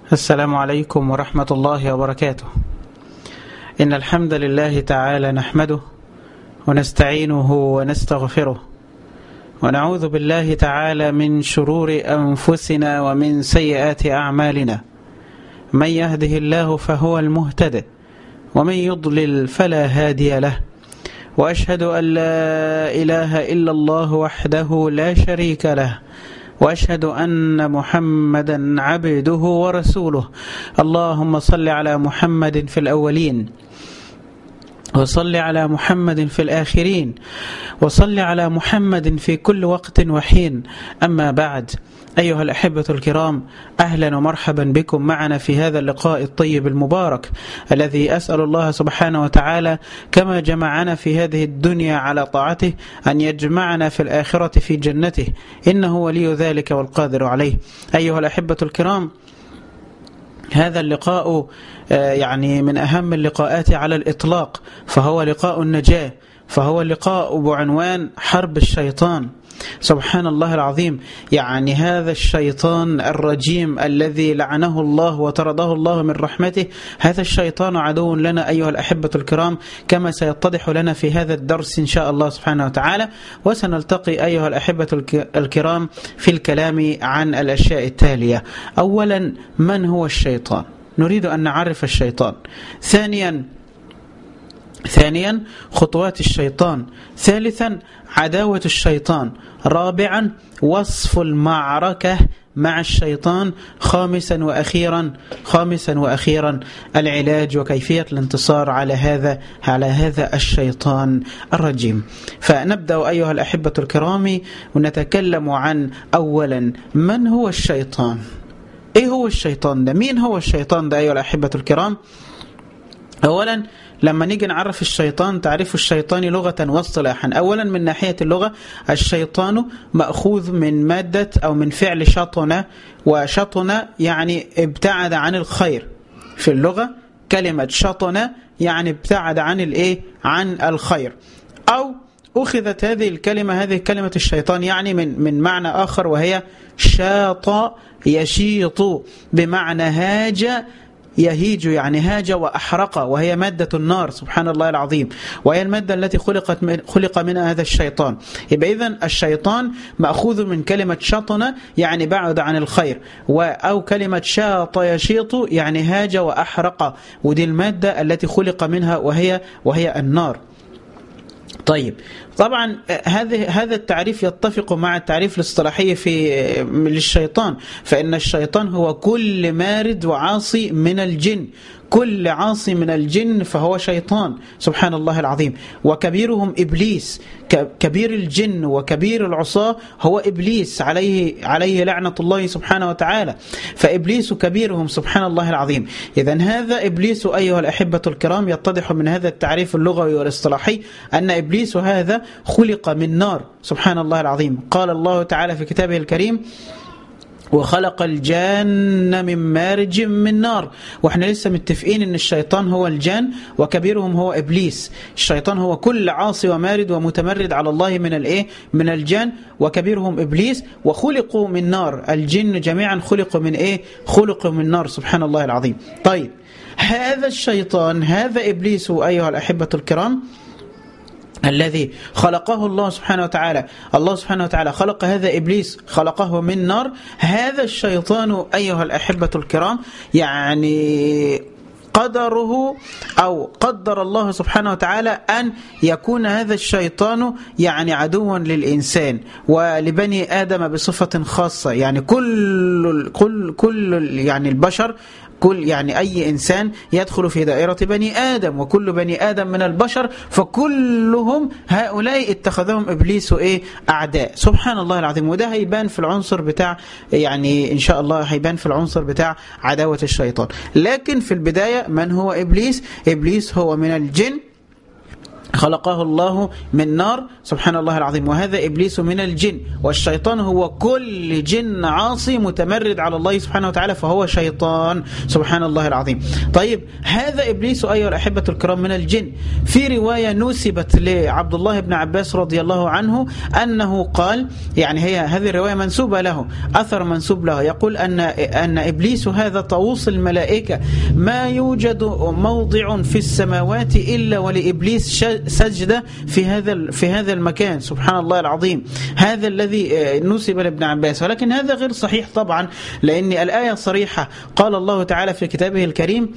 السلام عليكم ورحمة الله وبركاته إن الحمد لله تعالى نحمده ونستعينه ونستغفره ونعوذ بالله تعالى من شرور أنفسنا ومن سيئات أعمالنا من يهده الله فهو المهتد ومن يضلل فلا هادي له وأشهد أن لا إله إلا الله وحده لا شريك له واشهد ان محمدا عبده ورسوله اللهم صل على محمد في الاولين وصل على محمد في الآخرين وصل على محمد في كل وقت وحين أما بعد أيها الأحبة الكرام أهلا ومرحبا بكم معنا في هذا اللقاء الطيب المبارك الذي أسأل الله سبحانه وتعالى كما جمعنا في هذه الدنيا على طاعته أن يجمعنا في الآخرة في جنته إنه ولي ذلك والقادر عليه أيها الأحبة الكرام هذا اللقاء يعني من أهم اللقاءات على الإطلاق فهو لقاء النجاة فهو لقاء بعنوان حرب الشيطان سبحان الله العظيم يعني هذا الشيطان الرجيم الذي لعنه الله وطرده الله من رحمته هذا الشيطان عدو لنا أيها الأحبة الكرام كما سيتضح لنا في هذا الدرس إن شاء الله سبحانه وتعالى وسنلتقي أيها الأحبة الكرام في الكلام عن الأشياء التالية أولا من هو الشيطان نريد أن نعرف الشيطان ثانيا ثانيا خطوات الشيطان ثالثا عداوة الشيطان رابعا وصف المعركة مع الشيطان خامسا وأخيرا خامسا وأخيرا العلاج وكيفية الانتصار على هذا على هذا الشيطان الرجيم فنبدأ أيها الأحبة الكرام ونتكلم عن أولا من هو الشيطان إيه هو الشيطان ده مين هو الشيطان ده أيها الأحبة الكرام أولا لما نيجي نعرف الشيطان تعريف الشيطان لغة واصطلاحا أولا من ناحية اللغة الشيطان مأخوذ من مادة أو من فعل شطن وشطن يعني ابتعد عن الخير في اللغة كلمة شطن يعني ابتعد عن الايه عن الخير أو أخذت هذه الكلمة هذه كلمة الشيطان يعني من من معنى آخر وهي شاط يشيط بمعنى هاج يهيج يعني هاج وأحرق وهي مادة النار سبحان الله العظيم وهي المادة التي خلقت من خلق منها هذا الشيطان يبقى إذن الشيطان مأخوذ من كلمة شطن يعني بعد عن الخير أو كلمة شاط يشيط يعني هاج وأحرق ودي المادة التي خلق منها وهي وهي النار طيب طبعا هذه هذا التعريف يتفق مع التعريف الاصطلاحي في للشيطان فإن الشيطان هو كل مارد وعاصي من الجن كل عاصي من الجن فهو شيطان سبحان الله العظيم وكبيرهم إبليس كبير الجن وكبير العصاة هو إبليس عليه عليه لعنة الله سبحانه وتعالى فإبليس كبيرهم سبحان الله العظيم إذا هذا إبليس أيها الأحبة الكرام يتضح من هذا التعريف اللغوي والاصطلاحي أن إبليس هذا خلق من نار سبحان الله العظيم قال الله تعالى في كتابه الكريم وخلق الجان من مارج من نار واحنا لسه متفقين ان الشيطان هو الجان وكبيرهم هو ابليس الشيطان هو كل عاصي ومارد ومتمرد على الله من الايه من الجان وكبيرهم ابليس وخلقوا من نار الجن جميعا خلقوا من ايه خلقوا من نار سبحان الله العظيم طيب هذا الشيطان هذا ابليس ايها الاحبه الكرام الذي خلقه الله سبحانه وتعالى الله سبحانه وتعالى خلق هذا إبليس خلقه من نار هذا الشيطان أيها الأحبة الكرام يعني قدره أو قدر الله سبحانه وتعالى أن يكون هذا الشيطان يعني عدوا للإنسان ولبني آدم بصفة خاصة يعني كل كل كل يعني البشر كل يعني أي إنسان يدخل في دائرة بني آدم وكل بني آدم من البشر فكلهم هؤلاء اتخذهم إبليس إيه أعداء سبحان الله العظيم وده هيبان في العنصر بتاع يعني إن شاء الله هيبان في العنصر بتاع عداوة الشيطان لكن في البداية من هو إبليس إبليس هو من الجن خلقه الله من نار سبحان الله العظيم وهذا إبليس من الجن والشيطان هو كل جن عاصي متمرد على الله سبحانه وتعالى فهو شيطان سبحان الله العظيم طيب هذا إبليس أيها الأحبة الكرام من الجن في رواية نسبت لعبد الله بن عباس رضي الله عنه أنه قال يعني هي هذه الرواية منسوبة له أثر منسوب له يقول أن أن إبليس هذا طاووس الملائكة ما يوجد موضع في السماوات إلا ولإبليس سجدة في هذا في هذا المكان سبحان الله العظيم هذا الذي نسب لابن عباس ولكن هذا غير صحيح طبعا لأن الآية صريحة قال الله تعالى في كتابه الكريم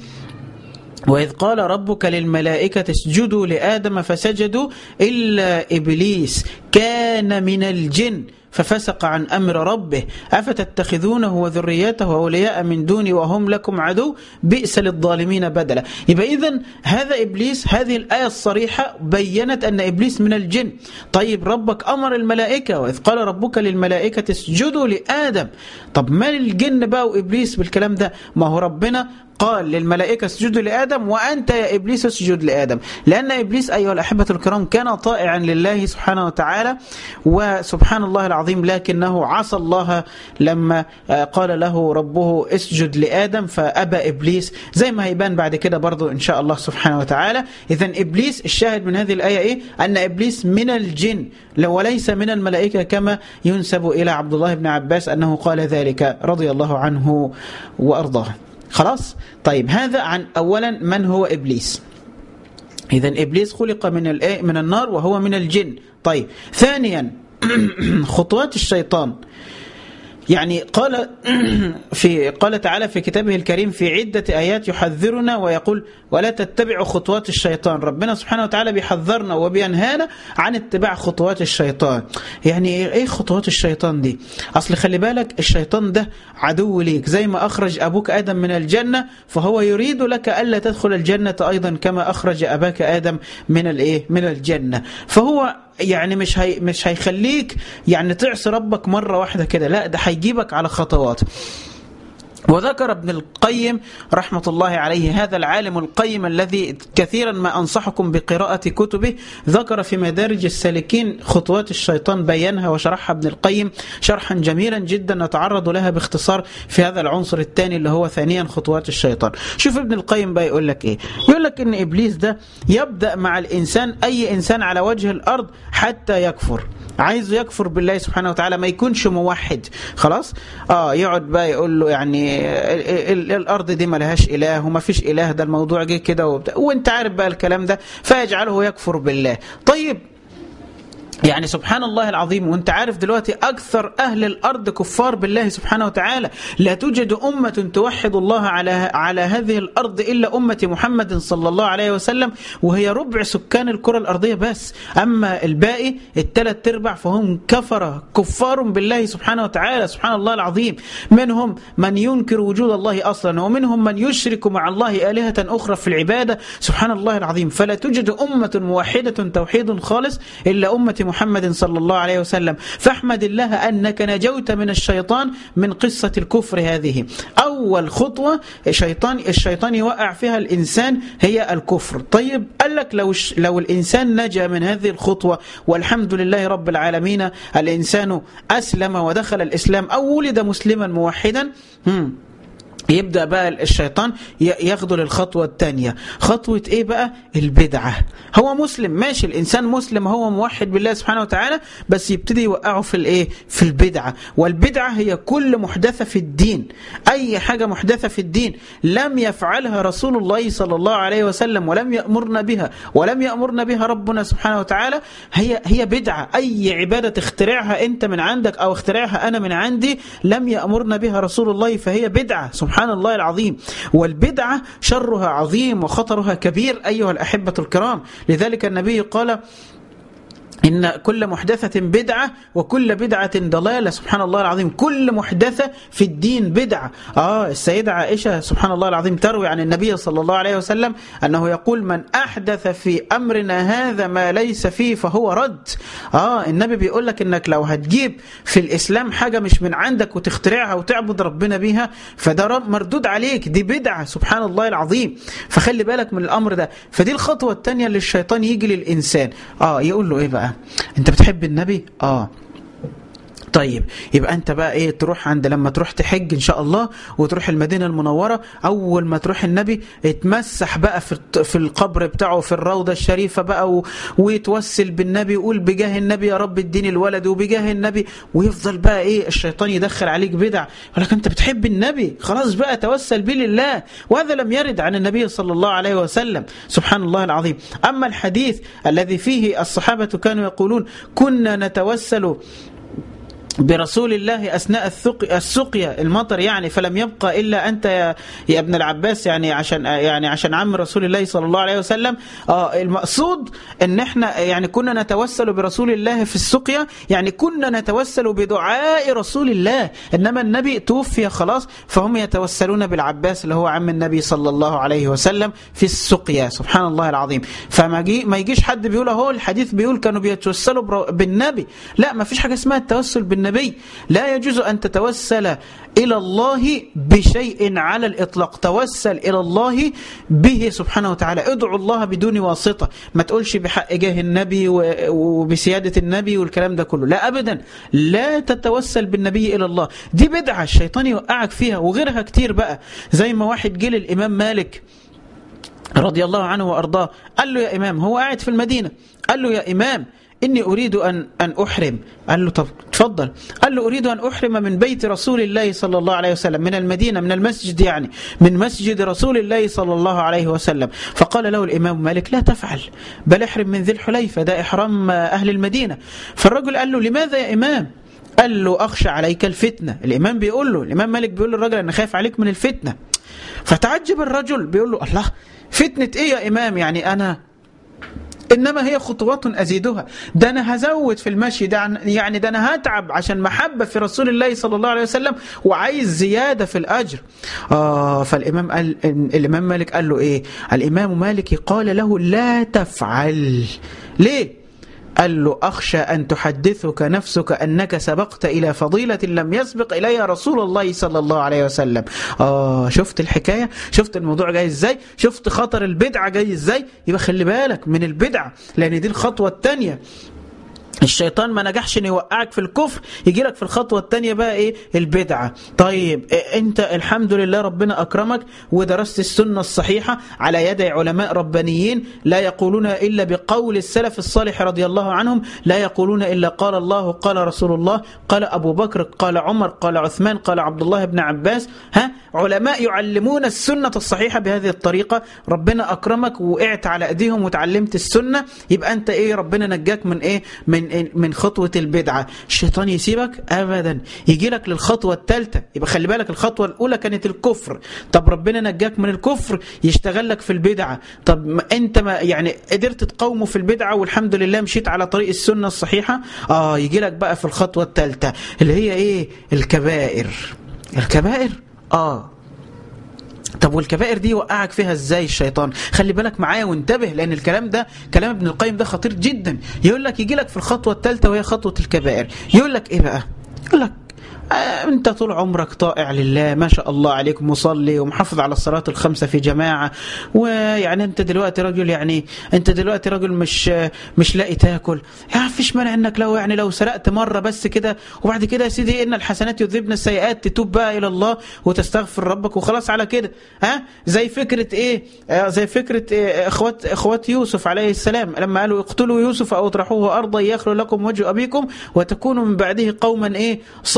وإذ قال ربك للملائكة اسجدوا لآدم فسجدوا إلا إبليس كان من الجن ففسق عن أمر ربه أفتتخذونه وذريته أولياء من دوني وهم لكم عدو بئس للظالمين بدلا يبقى إذن هذا إبليس هذه الآية الصريحة بينت أن إبليس من الجن طيب ربك أمر الملائكة وإذ قال ربك للملائكة اسجدوا لآدم طب ما الجن بقى وإبليس بالكلام ده ما هو ربنا قال للملائكة اسجدوا لآدم وأنت يا إبليس اسجد لآدم لأن إبليس أيها الأحبة الكرام كان طائعا لله سبحانه وتعالى وسبحان الله العظيم لكنه عصى الله لما قال له ربه اسجد لآدم فأبى إبليس زي ما هيبان بعد كده برضو إن شاء الله سبحانه وتعالى إذا إبليس الشاهد من هذه الآية إيه أن إبليس من الجن وليس من الملائكة كما ينسب إلى عبد الله بن عباس أنه قال ذلك رضي الله عنه وأرضاه خلاص طيب هذا عن اولا من هو ابليس اذا ابليس خلق من من النار وهو من الجن طيب ثانيا خطوات الشيطان يعني قال في قال تعالى في كتابه الكريم في عدة آيات يحذرنا ويقول ولا تتبعوا خطوات الشيطان ربنا سبحانه وتعالى بيحذرنا وبينهانا عن اتباع خطوات الشيطان يعني ايه خطوات الشيطان دي اصل خلي بالك الشيطان ده عدو ليك زي ما اخرج ابوك ادم من الجنة فهو يريد لك الا تدخل الجنة ايضا كما اخرج اباك ادم من الايه من الجنة فهو يعني مش هي مش هيخليك يعني تعصي ربك مره واحده كده لا ده هيجيبك على خطوات وذكر ابن القيم رحمة الله عليه هذا العالم القيم الذي كثيرا ما أنصحكم بقراءة كتبه ذكر في مدارج السالكين خطوات الشيطان بينها وشرحها ابن القيم شرحا جميلا جدا نتعرض لها باختصار في هذا العنصر الثاني اللي هو ثانيا خطوات الشيطان شوف ابن القيم بقى يقول لك ايه يقول لك ان ابليس ده يبدأ مع الانسان اي انسان على وجه الارض حتى يكفر عايز يكفر بالله سبحانه وتعالى ما يكونش موحد خلاص اه يقعد بقى يقول له يعني الارض دي ما لهاش اله وما فيش اله ده الموضوع جه كده وبتاع وانت عارف بقى الكلام ده فيجعله يكفر بالله طيب يعني سبحان الله العظيم وانت عارف دلوقتي اكثر اهل الارض كفار بالله سبحانه وتعالى لا توجد امه توحد الله على على هذه الارض الا امه محمد صلى الله عليه وسلم وهي ربع سكان الكره الارضيه بس اما الباقي الثلاث ارباع فهم كفره كفار بالله سبحانه وتعالى سبحان الله العظيم منهم من ينكر وجود الله اصلا ومنهم من يشرك مع الله الهه اخرى في العباده سبحان الله العظيم فلا توجد امه موحده توحيد خالص الا امه محمد صلى الله عليه وسلم فاحمد الله أنك نجوت من الشيطان من قصة الكفر هذه أول خطوة الشيطان, الشيطان يوقع فيها الإنسان هي الكفر طيب قال لك لو, لو الإنسان نجا من هذه الخطوة والحمد لله رب العالمين الإنسان أسلم ودخل الإسلام أو ولد مسلما موحدا هم يبدأ بقى الشيطان ياخده للخطوة الثانية خطوة ايه بقى البدعة هو مسلم ماشي الانسان مسلم هو موحد بالله سبحانه وتعالى بس يبتدي يوقعه في الايه في البدعة والبدعة هي كل محدثة في الدين اي حاجة محدثة في الدين لم يفعلها رسول الله صلى الله عليه وسلم ولم يأمرنا بها ولم يأمرنا بها ربنا سبحانه وتعالى هي هي بدعة اي عبادة تخترعها انت من عندك او اخترعها انا من عندي لم يأمرنا بها رسول الله فهي بدعة سبحان سبحان الله العظيم والبدعة شرها عظيم وخطرها كبير أيها الأحبة الكرام لذلك النبي قال إن كل محدثة بدعة وكل بدعة ضلالة سبحان الله العظيم كل محدثة في الدين بدعة آه السيدة عائشة سبحان الله العظيم تروي عن النبي صلى الله عليه وسلم أنه يقول من أحدث في أمرنا هذا ما ليس فيه فهو رد آه النبي بيقول لك إنك لو هتجيب في الإسلام حاجة مش من عندك وتخترعها وتعبد ربنا بيها فده مردود عليك دي بدعة سبحان الله العظيم فخلي بالك من الأمر ده فدي الخطوة الثانية اللي الشيطان يجي للإنسان آه يقول له إيه بقى انت بتحب النبي اه طيب يبقى انت بقى ايه تروح عند لما تروح تحج ان شاء الله وتروح المدينه المنوره اول ما تروح النبي اتمسح بقى في في القبر بتاعه في الروضه الشريفه بقى و... ويتوسل بالنبي يقول بجاه النبي يا رب اديني الولد وبجاه النبي ويفضل بقى ايه الشيطان يدخل عليك بدع يقول لك انت بتحب النبي خلاص بقى توسل به لله وهذا لم يرد عن النبي صلى الله عليه وسلم سبحان الله العظيم اما الحديث الذي فيه الصحابه كانوا يقولون كنا نتوسل برسول الله اثناء السقيا المطر يعني فلم يبقى الا انت يا, يا ابن العباس يعني عشان يعني عشان عم رسول الله صلى الله عليه وسلم اه المقصود ان احنا يعني كنا نتوسل برسول الله في السقيا يعني كنا نتوسل بدعاء رسول الله انما النبي توفي خلاص فهم يتوسلون بالعباس اللي هو عم النبي صلى الله عليه وسلم في السقيا سبحان الله العظيم فما جي ما يجيش حد بيقول اهو الحديث بيقول كانوا بيتوسلوا بالنبي لا ما فيش حاجه اسمها التوسل بالنبي النبي لا يجوز أن تتوسل إلى الله بشيء على الإطلاق توسل إلى الله به سبحانه وتعالى ادعو الله بدون واسطة ما تقولش بحق جاه النبي وبسيادة النبي والكلام ده كله لا أبدا لا تتوسل بالنبي إلى الله دي بدعة الشيطان يوقعك فيها وغيرها كتير بقى زي ما واحد جه للإمام مالك رضي الله عنه وأرضاه قال له يا إمام هو قاعد في المدينة قال له يا إمام إني أريد أن أن أحرم قال له طب تفضل قال له أريد أن أحرم من بيت رسول الله صلى الله عليه وسلم من المدينة من المسجد يعني من مسجد رسول الله صلى الله عليه وسلم فقال له الإمام مالك لا تفعل بل احرم من ذي الحليفة ده إحرام أهل المدينة فالرجل قال له لماذا يا إمام قال له أخشى عليك الفتنة الإمام بيقول له الإمام مالك بيقول للرجل أنا خايف عليك من الفتنة فتعجب الرجل بيقول له الله فتنة إيه يا إمام يعني أنا انما هي خطوات ازيدها ده انا هزود في المشي ده يعني ده انا هتعب عشان محبه في رسول الله صلى الله عليه وسلم وعايز زياده في الاجر اه فالامام قال الامام مالك قال له ايه الامام مالك قال له لا تفعل ليه قال له أخشى أن تحدثك نفسك أنك سبقت إلى فضيلة لم يسبق إليها رسول الله صلى الله عليه وسلم آه شفت الحكاية شفت الموضوع جاي إزاي شفت خطر البدعة جاي إزاي يبقى خلي بالك من البدعة لأن دي الخطوة الثانية الشيطان ما نجحش انه يوقعك في الكفر يجي لك في الخطوه الثانيه بقى ايه البدعه طيب إيه انت الحمد لله ربنا اكرمك ودرست السنه الصحيحه على يد علماء ربانيين لا يقولون الا بقول السلف الصالح رضي الله عنهم لا يقولون الا قال الله قال رسول الله قال ابو بكر قال عمر قال عثمان قال عبد الله بن عباس ها علماء يعلمون السنه الصحيحه بهذه الطريقه ربنا اكرمك وقعت على ايديهم وتعلمت السنه يبقى انت ايه ربنا نجاك من ايه من من خطوة البدعة الشيطان يسيبك أبدا يجي لك للخطوة الثالثة يبقى خلي بالك الخطوة الأولى كانت الكفر طب ربنا نجاك من الكفر يشتغل لك في البدعة طب ما أنت ما يعني قدرت تقاومه في البدعة والحمد لله مشيت على طريق السنة الصحيحة آه يجي لك بقى في الخطوة الثالثة اللي هي إيه الكبائر الكبائر آه طب والكبائر دي يوقعك فيها ازاي الشيطان خلي بالك معايا وانتبه لان الكلام ده كلام ابن القيم ده خطير جدا يقول لك يجي لك في الخطوه الثالثه وهي خطوه الكبائر يقول لك ايه بقى يقول لك انت طول عمرك طائع لله ما شاء الله عليك مصلي ومحافظ على الصلاه الخمسه في جماعه ويعني انت دلوقتي رجل يعني انت دلوقتي رجل مش مش لاقي تاكل يعني فيش مانع انك لو يعني لو سرقت مره بس كده وبعد كده يا سيدي ان الحسنات يذهبن السيئات تتوب بقى الى الله وتستغفر ربك وخلاص على كده ها زي فكره ايه زي فكره إيه اخوات اخوات يوسف عليه السلام لما قالوا اقتلوا يوسف او اطرحوه ارضا يخلو لكم وجه ابيكم وتكونوا من بعده قوما ايه صالحين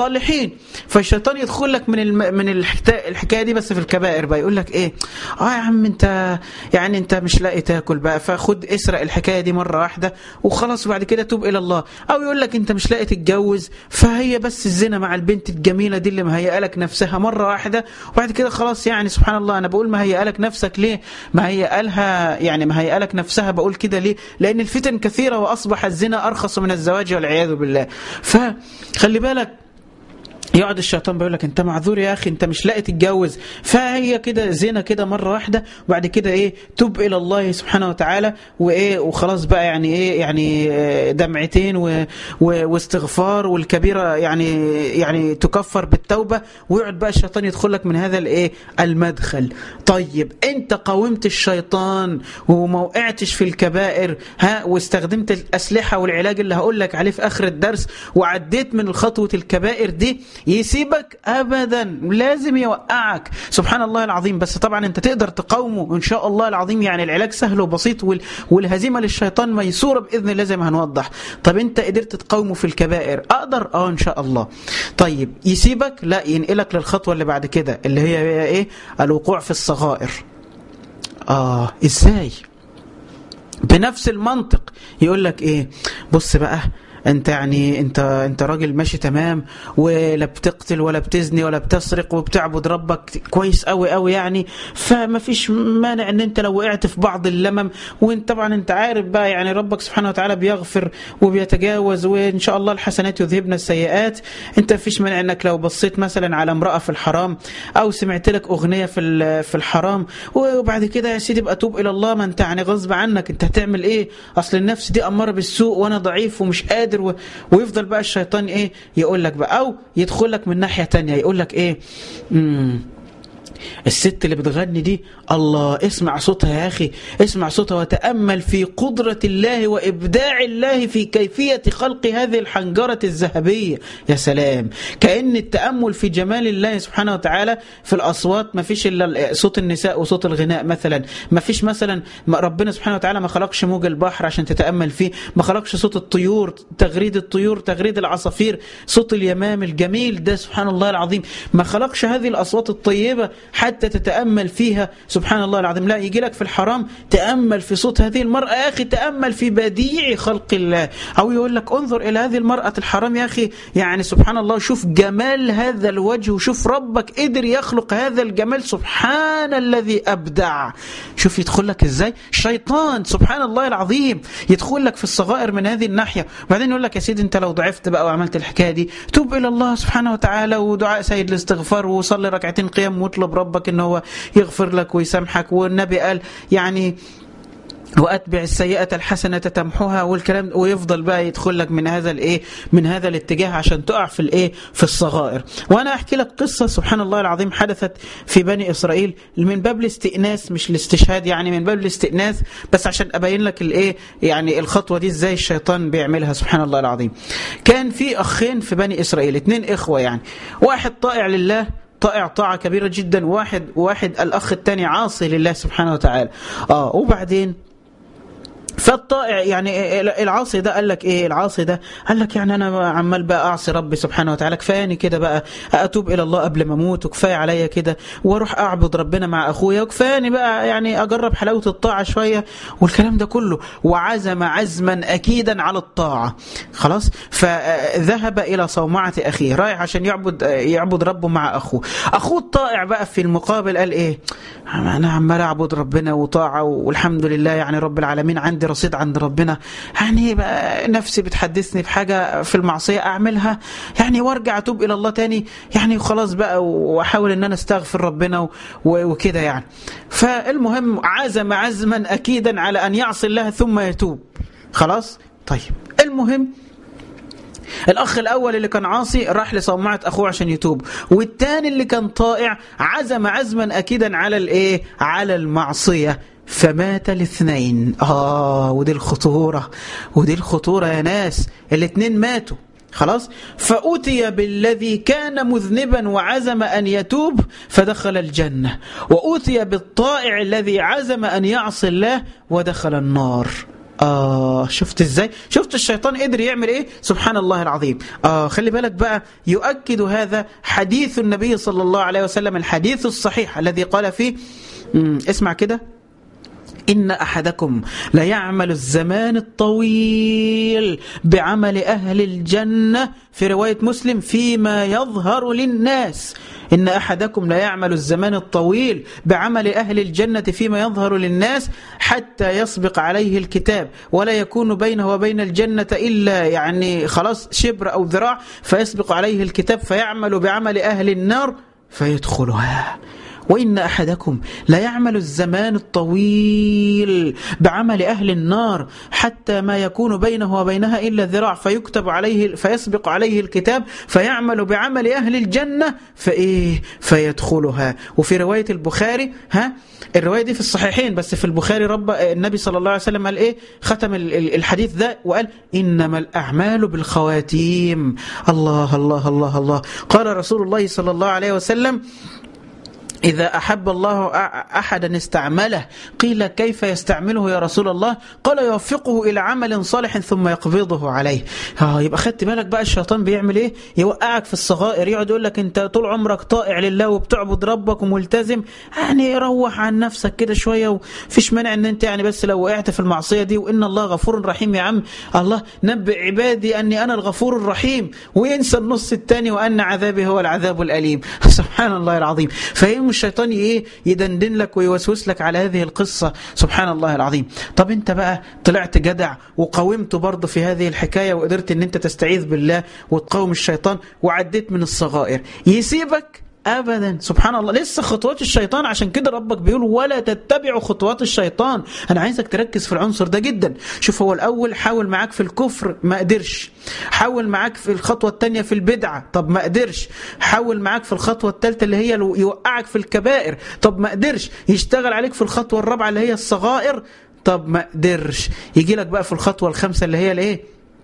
متعودين فالشيطان يدخل لك من الم... من الحكايه الحكايه دي بس في الكبائر بقى يقول لك ايه اه يا عم انت يعني انت مش لاقي تاكل بقى فخد اسرق الحكايه دي مره واحده وخلاص وبعد كده توب الى الله او يقول لك انت مش لاقي تتجوز فهي بس الزنا مع البنت الجميله دي اللي مهيئه لك نفسها مره واحده وبعد كده خلاص يعني سبحان الله انا بقول مهيئه لك نفسك ليه مهيئه لها يعني مهيئه لك نفسها بقول كده ليه لان الفتن كثيره واصبح الزنا ارخص من الزواج والعياذ بالله فخلي بالك يقعد الشيطان بيقول لك انت معذور يا اخي انت مش لاقي تتجوز فهي كده زنا كده مره واحده وبعد كده ايه تب الى الله سبحانه وتعالى وايه وخلاص بقى يعني ايه يعني دمعتين و و واستغفار والكبيره يعني يعني تكفر بالتوبه ويقعد بقى الشيطان يدخل لك من هذا الايه المدخل طيب انت قاومت الشيطان وما وقعتش في الكبائر ها واستخدمت الاسلحه والعلاج اللي هقول لك عليه في اخر الدرس وعديت من خطوه الكبائر دي يسيبك ابدا لازم يوقعك سبحان الله العظيم بس طبعا انت تقدر تقاومه ان شاء الله العظيم يعني العلاج سهل وبسيط والهزيمه للشيطان ميسوره باذن الله زي ما هنوضح طب انت قدرت تقاومه في الكبائر اقدر اه ان شاء الله طيب يسيبك لا ينقلك للخطوه اللي بعد كده اللي هي ايه الوقوع في الصغائر اه ازاي بنفس المنطق يقول لك ايه بص بقى انت يعني انت انت راجل ماشي تمام ولا بتقتل ولا بتزني ولا بتسرق وبتعبد ربك كويس قوي قوي يعني فما فيش مانع ان انت لو وقعت في بعض اللمم وانت طبعا انت عارف بقى يعني ربك سبحانه وتعالى بيغفر وبيتجاوز وان شاء الله الحسنات يذهبن السيئات انت ما فيش مانع انك لو بصيت مثلا على امراه في الحرام او سمعت لك اغنيه في في الحرام وبعد كده يا سيدي بقى توب الى الله ما انت يعني غصب عنك انت هتعمل ايه اصل النفس دي اماره بالسوء وانا ضعيف ومش قادر و... ويفضل بقى الشيطان ايه يقول لك بقى او يدخل لك من ناحيه تانية يقول لك ايه مم. الست اللي بتغني دي الله اسمع صوتها يا أخي اسمع صوتها وتأمل في قدرة الله وإبداع الله في كيفية خلق هذه الحنجرة الذهبية يا سلام كأن التأمل في جمال الله سبحانه وتعالى في الأصوات ما فيش إلا صوت النساء وصوت الغناء مثلا ما فيش مثلا ربنا سبحانه وتعالى ما خلقش موج البحر عشان تتأمل فيه ما خلقش صوت الطيور تغريد الطيور تغريد العصافير صوت اليمام الجميل ده سبحان الله العظيم ما خلقش هذه الأصوات الطيبة حتى تتأمل فيها سبحان الله العظيم لا يجي لك في الحرام تأمل في صوت هذه المرأة يا أخي تأمل في بديع خلق الله أو يقول لك انظر إلى هذه المرأة الحرام يا أخي يعني سبحان الله شوف جمال هذا الوجه وشوف ربك قدر يخلق هذا الجمال سبحان الذي أبدع شوف يدخل لك إزاي شيطان سبحان الله العظيم يدخل لك في الصغائر من هذه الناحية وبعدين يقول لك يا سيدي أنت لو ضعفت بقى وعملت الحكاية دي توب إلى الله سبحانه وتعالى ودعاء سيد الاستغفار وصلي ركعتين قيام واطلب ربك ان هو يغفر لك ويسامحك والنبي قال يعني واتبع السيئه الحسنه تمحوها والكلام ويفضل بقى يدخل لك من هذا الايه من هذا الاتجاه عشان تقع في الايه في الصغائر وانا احكي لك قصه سبحان الله العظيم حدثت في بني اسرائيل من باب الاستئناس مش الاستشهاد يعني من باب الاستئناس بس عشان ابين لك الايه يعني الخطوه دي ازاي الشيطان بيعملها سبحان الله العظيم كان في اخين في بني اسرائيل اثنين اخوه يعني واحد طائع لله طائع طاعة كبيرة جدا واحد واحد الأخ الثاني عاصي لله سبحانه وتعالى آه وبعدين فالطائع يعني العاصي ده قال لك ايه العاصي ده قال لك يعني انا عمال بقى اعصي ربي سبحانه وتعالى كفاياني كده بقى اتوب الى الله قبل ما اموت وكفايه عليا كده واروح اعبد ربنا مع اخويا وكفاياني بقى يعني اجرب حلاوه الطاعه شويه والكلام ده كله وعزم عزما اكيدا على الطاعه خلاص فذهب الى صومعه اخيه رايح عشان يعبد يعبد ربه مع اخوه اخوه الطائع بقى في المقابل قال ايه انا عمال اعبد ربنا وطاعه والحمد لله يعني رب العالمين عندي رصيد عند ربنا يعني بقى نفسي بتحدثني بحاجة في المعصية أعملها يعني وارجع أتوب إلى الله تاني يعني خلاص بقى وأحاول أن أنا استغفر ربنا وكده يعني فالمهم عزم عزما أكيدا على أن يعصي الله ثم يتوب خلاص طيب المهم الأخ الأول اللي كان عاصي راح لصومعة أخوه عشان يتوب والتاني اللي كان طائع عزم عزما أكيدا على الإيه على المعصية فمات الاثنين آه ودي الخطورة ودي الخطورة يا ناس الاثنين ماتوا خلاص فأتي بالذي كان مذنبا وعزم أن يتوب فدخل الجنة وأتي بالطائع الذي عزم أن يعصي الله ودخل النار آه شفت ازاي شفت الشيطان قدر يعمل ايه سبحان الله العظيم آه خلي بالك بقى يؤكد هذا حديث النبي صلى الله عليه وسلم الحديث الصحيح الذي قال فيه اسمع كده إن أحدكم ليعمل الزمان الطويل بعمل أهل الجنة في رواية مسلم فيما يظهر للناس إن أحدكم ليعمل الزمان الطويل بعمل أهل الجنة فيما يظهر للناس حتى يسبق عليه الكتاب ولا يكون بينه وبين الجنة إلا يعني خلاص شبر أو ذراع فيسبق عليه الكتاب فيعمل بعمل أهل النار فيدخلها وإن أحدكم ليعمل الزمان الطويل بعمل أهل النار حتى ما يكون بينه وبينها إلا ذراع فيكتب عليه فيسبق عليه الكتاب فيعمل بعمل أهل الجنة فإيه فيدخلها وفي رواية البخاري ها الرواية دي في الصحيحين بس في البخاري رب النبي صلى الله عليه وسلم قال إيه ختم الحديث ده وقال إنما الأعمال بالخواتيم الله الله الله الله قال رسول الله صلى الله عليه وسلم إذا أحب الله أحدا استعمله قيل كيف يستعمله يا رسول الله قال يوفقه إلى عمل صالح ثم يقبضه عليه آه يبقى خدت بالك بقى الشيطان بيعمل إيه يوقعك في الصغائر يقعد يقول لك أنت طول عمرك طائع لله وبتعبد ربك وملتزم يعني روح عن نفسك كده شوية وفيش مانع أن أنت يعني بس لو وقعت في المعصية دي وإن الله غفور رحيم يا عم الله نبئ عبادي أني أنا الغفور الرحيم وينسى النص الثاني وأن عذابي هو العذاب الأليم سبحان الله العظيم فهم الشيطان ايه يدندن لك ويوسوس لك على هذه القصة سبحان الله العظيم طب انت بقى طلعت جدع وقاومت برضه في هذه الحكاية وقدرت ان انت تستعيذ بالله وتقاوم الشيطان وعديت من الصغائر يسيبك ابدا سبحان الله لسه خطوات الشيطان عشان كده ربك بيقول ولا تتبعوا خطوات الشيطان انا عايزك تركز في العنصر ده جدا شوف هو الاول حاول معاك في الكفر ما قدرش حاول معاك في الخطوه الثانيه في البدعه طب ما قدرش حاول معاك في الخطوه الثالثه اللي هي يوقعك في الكبائر طب ما قدرش يشتغل عليك في الخطوه الرابعه اللي هي الصغائر طب ما قدرش يجي لك بقى في الخطوه الخامسه اللي هي الايه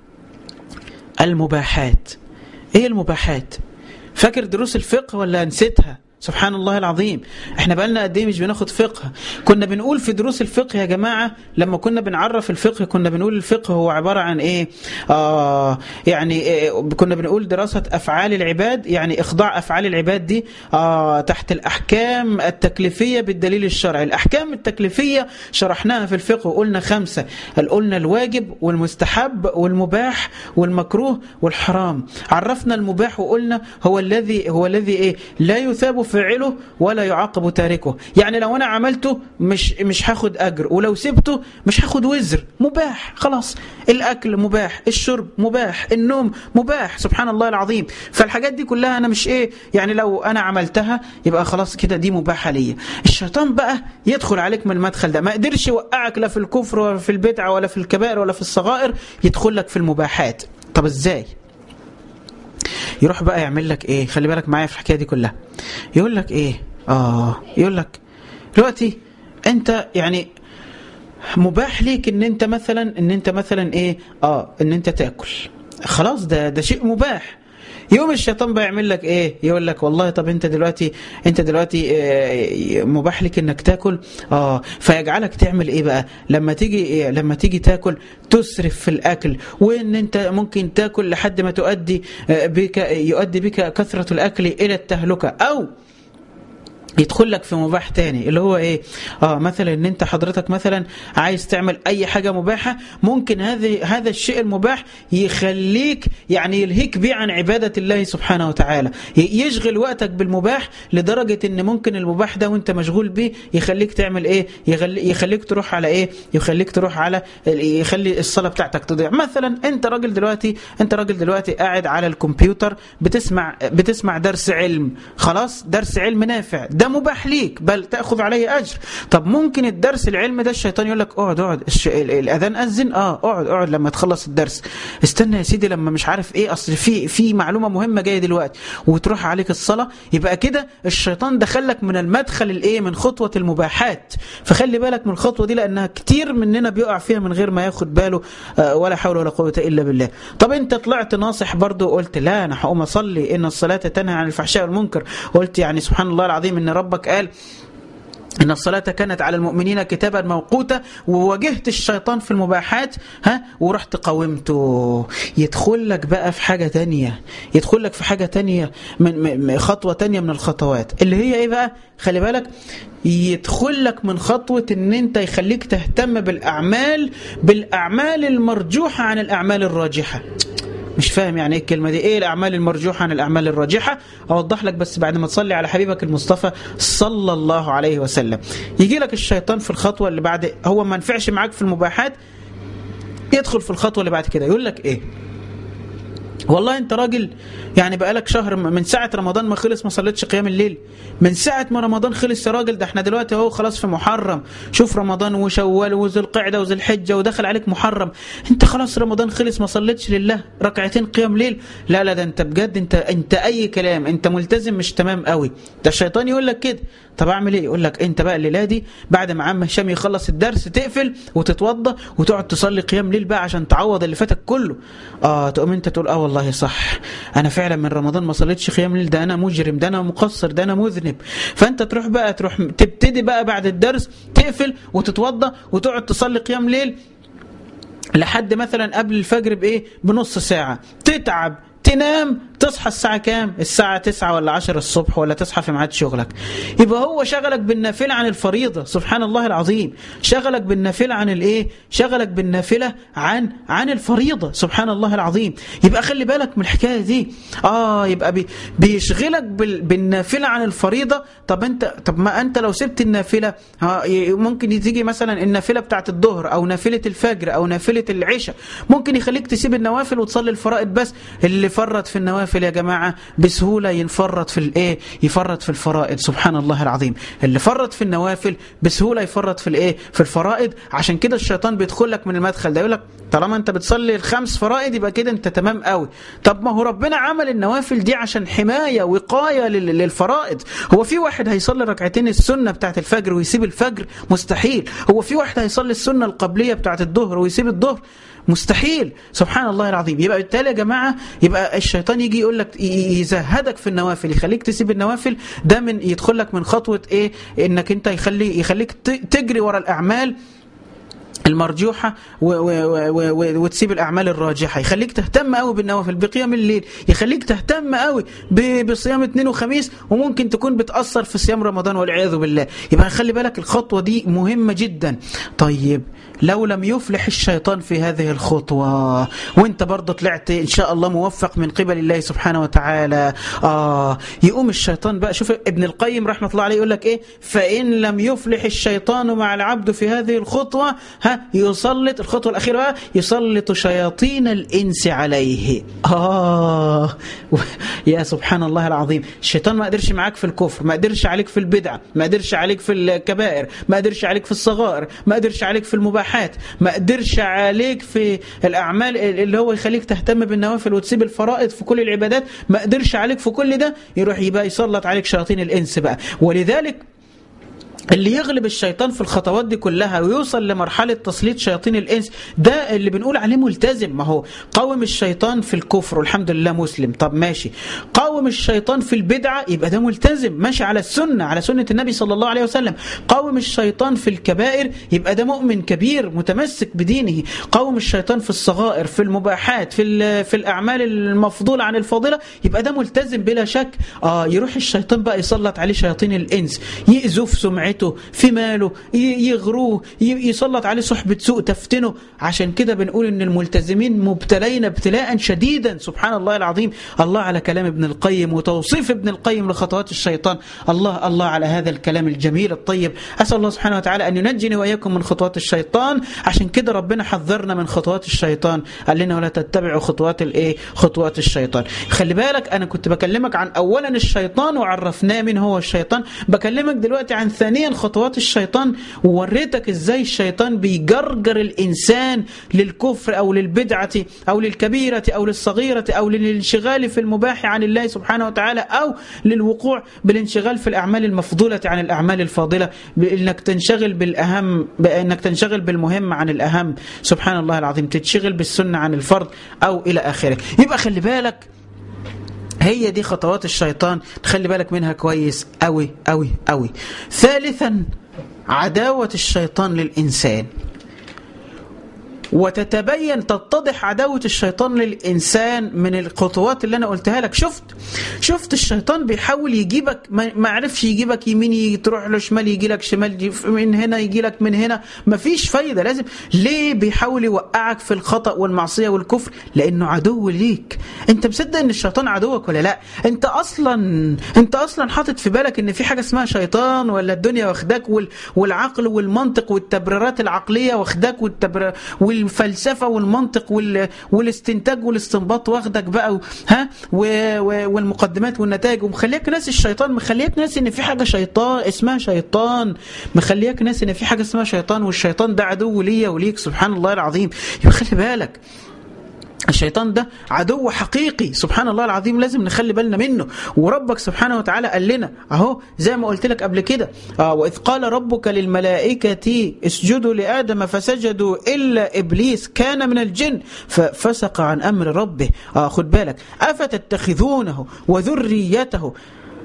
المباحات ايه المباحات فاكر دروس الفقه ولا نسيتها سبحان الله العظيم احنا بقالنا قد ايه مش بناخد فقه كنا بنقول في دروس الفقه يا جماعه لما كنا بنعرف الفقه كنا بنقول الفقه هو عباره عن ايه آه يعني إيه كنا بنقول دراسه افعال العباد يعني اخضاع افعال العباد دي آه تحت الاحكام التكليفيه بالدليل الشرعي الاحكام التكليفيه شرحناها في الفقه وقلنا خمسه قلنا الواجب والمستحب والمباح والمكروه والحرام عرفنا المباح وقلنا هو الذي هو الذي ايه لا يثاب فاعله ولا يعاقب تاركه يعني لو انا عملته مش مش هاخد اجر ولو سبته مش هاخد وزر مباح خلاص الاكل مباح الشرب مباح النوم مباح سبحان الله العظيم فالحاجات دي كلها انا مش ايه يعني لو انا عملتها يبقى خلاص كده دي مباحه ليا الشيطان بقى يدخل عليك من المدخل ده ما قدرش يوقعك لا في الكفر ولا في البدعه ولا في الكبائر ولا في الصغائر يدخل لك في المباحات طب ازاي يروح بقى يعمل لك ايه خلي بالك معايا في الحكايه دي كلها يقول لك ايه اه يقول لك دلوقتي انت يعني مباح ليك ان انت مثلا ان انت مثلا ايه اه ان انت تاكل خلاص ده ده شيء مباح يوم الشيطان بقى يعمل لك ايه يقول لك والله طب انت دلوقتي انت دلوقتي اه مباح لك انك تاكل اه فيجعلك تعمل ايه بقى لما تيجي إيه لما تيجي تاكل تسرف في الاكل وان انت ممكن تاكل لحد ما تؤدي بك يؤدي بك كثرة الاكل الى التهلكة او يدخل لك في مباح تاني اللي هو ايه اه مثلا ان انت حضرتك مثلا عايز تعمل اي حاجه مباحه ممكن هذه هذا الشيء المباح يخليك يعني يلهيك بيه عن عباده الله سبحانه وتعالى يشغل وقتك بالمباح لدرجه ان ممكن المباح ده وانت مشغول بيه يخليك تعمل ايه يخليك تروح على ايه يخليك تروح على يخلي الصلاه بتاعتك تضيع مثلا انت راجل دلوقتي انت راجل دلوقتي قاعد على الكمبيوتر بتسمع بتسمع درس علم خلاص درس علم نافع ده مباح ليك بل تاخذ عليه اجر طب ممكن الدرس العلم ده الشيطان يقول لك اقعد اقعد الاذان اذن اه اقعد اقعد لما تخلص الدرس استنى يا سيدي لما مش عارف ايه اصل في في معلومه مهمه جايه دلوقتي وتروح عليك الصلاه يبقى كده الشيطان دخلك من المدخل الايه من خطوه المباحات فخلي بالك من الخطوه دي لانها كتير مننا بيقع فيها من غير ما ياخد باله آه ولا حول ولا قوه الا بالله طب انت طلعت ناصح برضه وقلت لا انا هقوم اصلي ان الصلاه تنهى عن الفحشاء والمنكر قلت يعني سبحان الله العظيم ان ربك قال إن الصلاة كانت على المؤمنين كتابا موقوتا وواجهت الشيطان في المباحات ها ورحت قاومته يدخل لك بقى في حاجة تانية يدخل لك في حاجة تانية من خطوة تانية من الخطوات اللي هي ايه بقى خلي بالك يدخل لك من خطوة ان انت يخليك تهتم بالأعمال بالأعمال المرجوحة عن الأعمال الراجحة مش فاهم يعني ايه الكلمه دي ايه الاعمال المرجوحه عن الاعمال الراجحه اوضح لك بس بعد ما تصلي على حبيبك المصطفى صلى الله عليه وسلم يجي لك الشيطان في الخطوه اللي بعد هو ما نفعش معاك في المباحات يدخل في الخطوه اللي بعد كده يقول لك ايه والله انت راجل يعني بقالك شهر من ساعة رمضان ما خلص ما صليتش قيام الليل من ساعة ما رمضان خلص يا راجل ده احنا دلوقتي اهو خلاص في محرم شوف رمضان وشوال وذو القعدة وذو الحجة ودخل عليك محرم انت خلاص رمضان خلص ما صليتش لله ركعتين قيام ليل لا لا ده انت بجد انت انت اي كلام انت ملتزم مش تمام قوي ده الشيطان يقول لك كده طب اعمل ايه يقول لك انت بقى الليله دي بعد ما عم هشام يخلص الدرس تقفل وتتوضى وتقعد تصلي قيام ليل بقى عشان تعوض اللي فاتك كله اه تقوم انت تقول اه والله صح انا فعلا من رمضان ما صليتش قيام ليل ده انا مجرم ده انا مقصر ده انا مذنب فانت تروح بقى تروح تبتدي بقى بعد الدرس تقفل وتتوضى وتقعد تصلي قيام ليل لحد مثلا قبل الفجر بايه بنص ساعه تتعب تنام تصحى الساعة كام؟ الساعة 9 ولا 10 الصبح ولا تصحى في ميعاد شغلك. يبقى هو شغلك بالنافلة عن الفريضة، سبحان الله العظيم. شغلك بالنافلة عن الايه؟ شغلك بالنافلة عن عن الفريضة، سبحان الله العظيم. يبقى خلي بالك من الحكاية دي. اه يبقى بي بيشغلك بال بالنافلة عن الفريضة، طب انت طب ما انت لو سبت النافلة ممكن تيجي مثلا النافلة بتاعت الظهر او نافلة الفجر او نافلة العشاء، ممكن يخليك تسيب النوافل وتصلي الفرائض بس، اللي فرط في النوافل النوافل يا جماعة بسهولة ينفرط في الايه يفرط في الفرائض سبحان الله العظيم اللي فرط في النوافل بسهولة يفرط في الايه في الفرائض عشان كده الشيطان بيدخل لك من المدخل ده يقول لك طالما انت بتصلي الخمس فرائض يبقى كده انت تمام قوي طب ما هو ربنا عمل النوافل دي عشان حماية وقاية للفرائض هو في واحد هيصلي ركعتين السنة بتاعت الفجر ويسيب الفجر مستحيل هو في واحد هيصلي السنة القبلية بتاعت الظهر ويسيب الظهر مستحيل سبحان الله العظيم يبقى بالتالي يا جماعة يبقى الشيطان يجي يقول لك يزهدك في النوافل يخليك تسيب النوافل ده من يدخل لك من خطوة ايه انك انت يخلي يخليك تجري ورا الاعمال المرجوحة و و و وتسيب الأعمال الراجحة يخليك تهتم قوي بالنوافل بقيام الليل يخليك تهتم قوي بصيام اثنين وخميس وممكن تكون بتأثر في صيام رمضان والعياذ بالله يبقى خلي بالك الخطوة دي مهمة جدا طيب لو لم يفلح الشيطان في هذه الخطوة وانت برضه طلعت ان شاء الله موفق من قبل الله سبحانه وتعالى آه يقوم الشيطان بقى شوف ابن القيم رحمة الله عليه يقول لك ايه فإن لم يفلح الشيطان مع العبد في هذه الخطوة ها يسلط الخطوة الأخيرة بقى يسلط شياطين الإنس عليه آه يا سبحان الله العظيم الشيطان ما قدرش معاك في الكفر ما قدرش عليك في البدع ما قدرش عليك في الكبائر ما قدرش عليك في الصغائر ما قدرش عليك في المباحات ما قدرش عليك في الأعمال اللي هو يخليك تهتم بالنوافل وتسيب الفرائض في كل العبادات ما قدرش عليك في كل ده يروح يبقى يسلط عليك شياطين الإنس بقى ولذلك اللي يغلب الشيطان في الخطوات دي كلها ويوصل لمرحلة تسليط شياطين الإنس ده اللي بنقول عليه ملتزم ما هو قاوم الشيطان في الكفر والحمد لله مسلم طب ماشي قاوم الشيطان في البدعة يبقى ده ملتزم ماشي على السنة على سنة النبي صلى الله عليه وسلم قاوم الشيطان في الكبائر يبقى ده مؤمن كبير متمسك بدينه قاوم الشيطان في الصغائر في المباحات في في الأعمال المفضولة عن الفاضلة يبقى ده ملتزم بلا شك آه يروح الشيطان بقى يسلط عليه شياطين الإنس يأذوا في سمعته في ماله يغروه يسلط عليه صحبة سوء تفتنه عشان كده بنقول ان الملتزمين مبتلين ابتلاء شديدا سبحان الله العظيم الله على كلام ابن القيم وتوصيف ابن القيم لخطوات الشيطان الله الله على هذا الكلام الجميل الطيب أسأل الله سبحانه وتعالى أن ينجني وإياكم من خطوات الشيطان عشان كده ربنا حذرنا من خطوات الشيطان قال لنا ولا تتبعوا خطوات الايه خطوات الشيطان خلي بالك أنا كنت بكلمك عن أولا الشيطان وعرفناه من هو الشيطان بكلمك دلوقتي عن ثانيا خطوات الشيطان ووريتك ازاي الشيطان بيجرجر الانسان للكفر او للبدعه او للكبيره او للصغيره او للانشغال في المباح عن الله سبحانه وتعالى او للوقوع بالانشغال في الاعمال المفضوله عن الاعمال الفاضله بانك تنشغل بالاهم بانك تنشغل بالمهم عن الاهم سبحان الله العظيم تتشغل بالسنه عن الفرض او الى اخره يبقى خلي بالك هي دي خطوات الشيطان تخلي بالك منها كويس قوي قوي قوي ثالثا عداوة الشيطان للإنسان وتتبين تتضح عداوة الشيطان للإنسان من الخطوات اللي أنا قلتها لك شفت شفت الشيطان بيحاول يجيبك ما عرفش يجيبك يمين تروح له شمال يجي لك شمال من هنا يجي لك من هنا مفيش فايدة لازم ليه بيحاول يوقعك في الخطأ والمعصية والكفر لأنه عدو ليك أنت مصدق أن الشيطان عدوك ولا لا أنت أصلا أنت أصلا حاطط في بالك أن في حاجة اسمها شيطان ولا الدنيا واخداك والعقل والمنطق والتبريرات العقلية واخداك والتبرير والفلسفه والمنطق وال... والاستنتاج والاستنباط واخدك بقى و... ها و... و... والمقدمات والنتائج ومخليك ناس الشيطان مخليك ناس ان في حاجه شيطان اسمها شيطان مخليك ناس ان في حاجه اسمها شيطان والشيطان ده عدو ليا وليك سبحان الله العظيم يبقى خلي بالك الشيطان ده عدو حقيقي سبحان الله العظيم لازم نخلي بالنا منه وربك سبحانه وتعالى قال لنا اهو زي ما قلت لك قبل كده آه واذ قال ربك للملائكه اسجدوا لادم فسجدوا الا ابليس كان من الجن ففسق عن امر ربه آه خد بالك افتتخذونه وذريته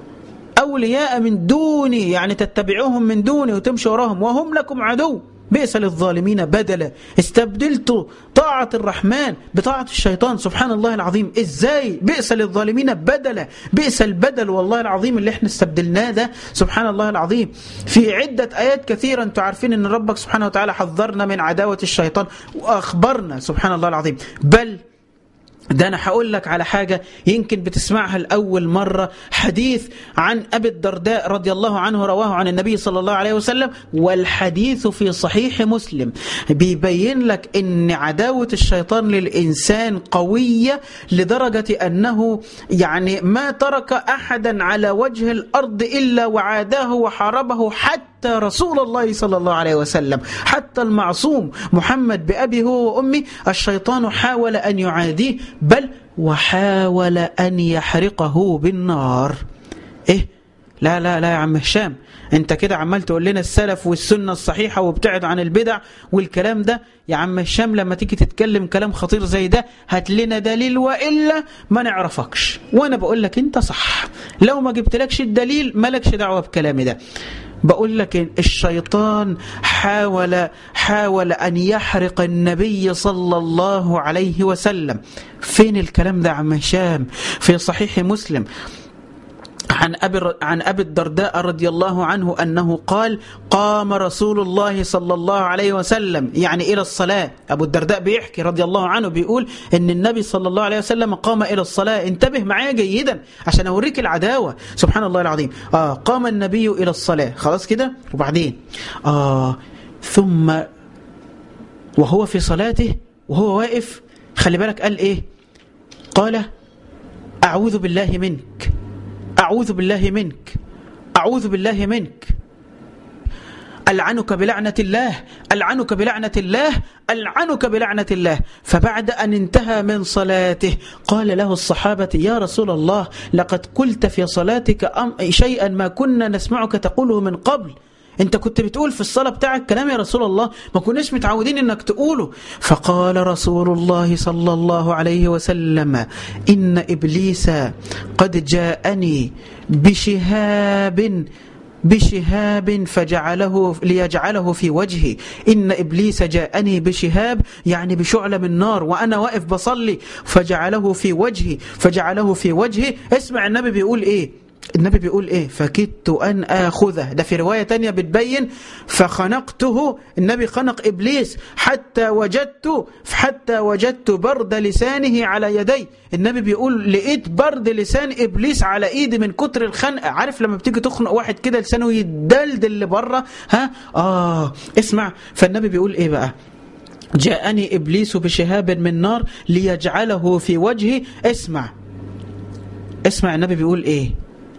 اولياء من دوني يعني تتبعوهم من دوني وتمشوا وراهم وهم لكم عدو بئس للظالمين بدلا استبدلت طاعة الرحمن بطاعة الشيطان سبحان الله العظيم ازاي بئس للظالمين بدلا بئس البدل والله العظيم اللي احنا استبدلناه ده سبحان الله العظيم في عدة آيات كثيرة انتم عارفين ان ربك سبحانه وتعالى حذرنا من عداوة الشيطان وأخبرنا سبحان الله العظيم بل ده أنا هقول لك على حاجة يمكن بتسمعها لأول مرة حديث عن أبي الدرداء رضي الله عنه رواه عن النبي صلى الله عليه وسلم والحديث في صحيح مسلم بيبين لك أن عداوة الشيطان للإنسان قوية لدرجة أنه يعني ما ترك أحدا على وجه الأرض إلا وعاداه وحاربه حتى حتى رسول الله صلى الله عليه وسلم حتى المعصوم محمد بأبي هو وأمي الشيطان حاول أن يعاديه بل وحاول أن يحرقه بالنار إيه لا لا لا يا عم هشام انت كده عمال تقول لنا السلف والسنة الصحيحة وابتعد عن البدع والكلام ده يا عم هشام لما تيجي تتكلم كلام خطير زي ده هات لنا دليل وإلا ما نعرفكش وانا بقول لك انت صح لو ما جبتلكش الدليل مالكش دعوة بكلامي ده بقول لك الشيطان حاول حاول أن يحرق النبي صلى الله عليه وسلم فين الكلام ده عم هشام في صحيح مسلم عن أبي, عن أبي الدرداء رضي الله عنه أنه قال قام رسول الله صلى الله عليه وسلم يعني إلى الصلاة أبو الدرداء بيحكي رضي الله عنه بيقول أن النبي صلى الله عليه وسلم قام إلى الصلاة انتبه معايا جيدا عشان أوريك العداوة سبحان الله العظيم آه قام النبي إلى الصلاة خلاص كده وبعدين آه ثم وهو في صلاته وهو واقف خلي بالك قال إيه قال أعوذ بالله منك أعوذ بالله منك أعوذ بالله منك ألعنك بلعنة الله ألعنك بلعنة الله ألعنك بلعنة الله فبعد أن انتهى من صلاته قال له الصحابة يا رسول الله لقد قلت في صلاتك شيئا ما كنا نسمعك تقوله من قبل انت كنت بتقول في الصلاة بتاعك كلام يا رسول الله ما كناش متعودين انك تقوله فقال رسول الله صلى الله عليه وسلم إن إبليس قد جاءني بشهاب بشهاب فجعله ليجعله في وجهي إن إبليس جاءني بشهاب يعني بشعلة من نار وأنا واقف بصلي فجعله في وجهي فجعله في وجهي اسمع النبي بيقول إيه النبي بيقول ايه فكدت ان اخذه ده في رواية تانية بتبين فخنقته النبي خنق ابليس حتى وجدت حتى وجدت برد لسانه على يدي النبي بيقول لقيت برد لسان ابليس على ايدي من كتر الخنقه عارف لما بتيجي تخنق واحد كده لسانه يدلدل لبره ها اه اسمع فالنبي بيقول ايه بقى جاءني ابليس بشهاب من نار ليجعله في وجهي اسمع اسمع النبي بيقول ايه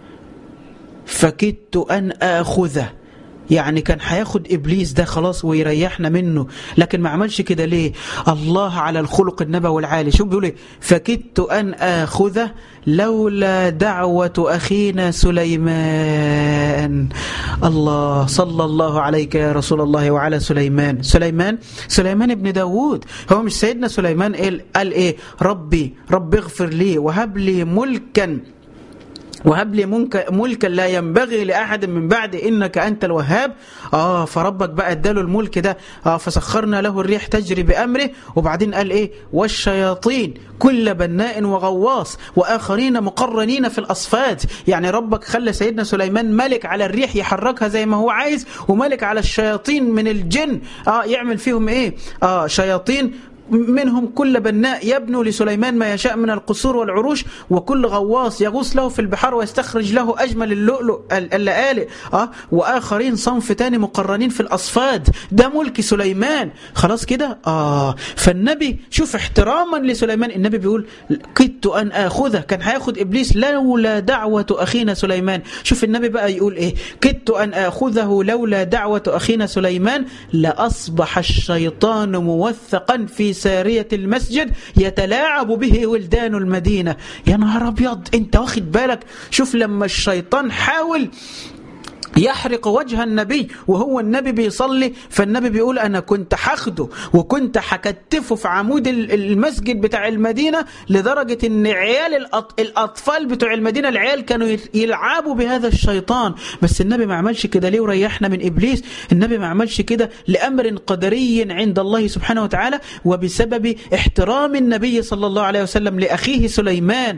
فكدت أن آخذه يعني كان هياخد إبليس ده خلاص ويريحنا منه لكن ما عملش كده ليه الله على الخلق النبوي العالي شو بيقول ايه فكدت أن آخذه لولا دعوة أخينا سليمان الله صلى الله عليك يا رسول الله وعلى سليمان سليمان سليمان ابن داود هو مش سيدنا سليمان قال ايه ربي ربي اغفر لي وهب لي ملكا وهب لي ملكا لا ينبغي لأحد من بعد إنك أنت الوهاب آه فربك بقى اداله الملك ده آه فسخرنا له الريح تجري بأمره وبعدين قال إيه والشياطين كل بناء وغواص وآخرين مقرنين في الأصفاد يعني ربك خلى سيدنا سليمان ملك على الريح يحركها زي ما هو عايز وملك على الشياطين من الجن آه يعمل فيهم إيه آه شياطين منهم كل بناء يبنو لسليمان ما يشاء من القصور والعروش وكل غواص يغوص له في البحار ويستخرج له أجمل اللؤلؤ اللآلئ أه وآخرين صنف تاني مقرنين في الأصفاد ده ملك سليمان خلاص كده آه فالنبي شوف احتراما لسليمان النبي بيقول كدت أن آخذه كان هياخد إبليس لولا دعوة أخينا سليمان شوف النبي بقى يقول إيه كدت أن آخذه لولا دعوة أخينا سليمان لأصبح الشيطان موثقا في سارية المسجد يتلاعب به ولدان المدينة يا نهار أبيض أنت واخد بالك شوف لما الشيطان حاول يحرق وجه النبي وهو النبي بيصلي فالنبي بيقول أنا كنت حخده وكنت حكتفه في عمود المسجد بتاع المدينة لدرجة أن عيال الأطفال بتوع المدينة العيال كانوا يلعبوا بهذا الشيطان بس النبي ما عملش كده ليه وريحنا من إبليس النبي ما عملش كده لأمر قدري عند الله سبحانه وتعالى وبسبب احترام النبي صلى الله عليه وسلم لأخيه سليمان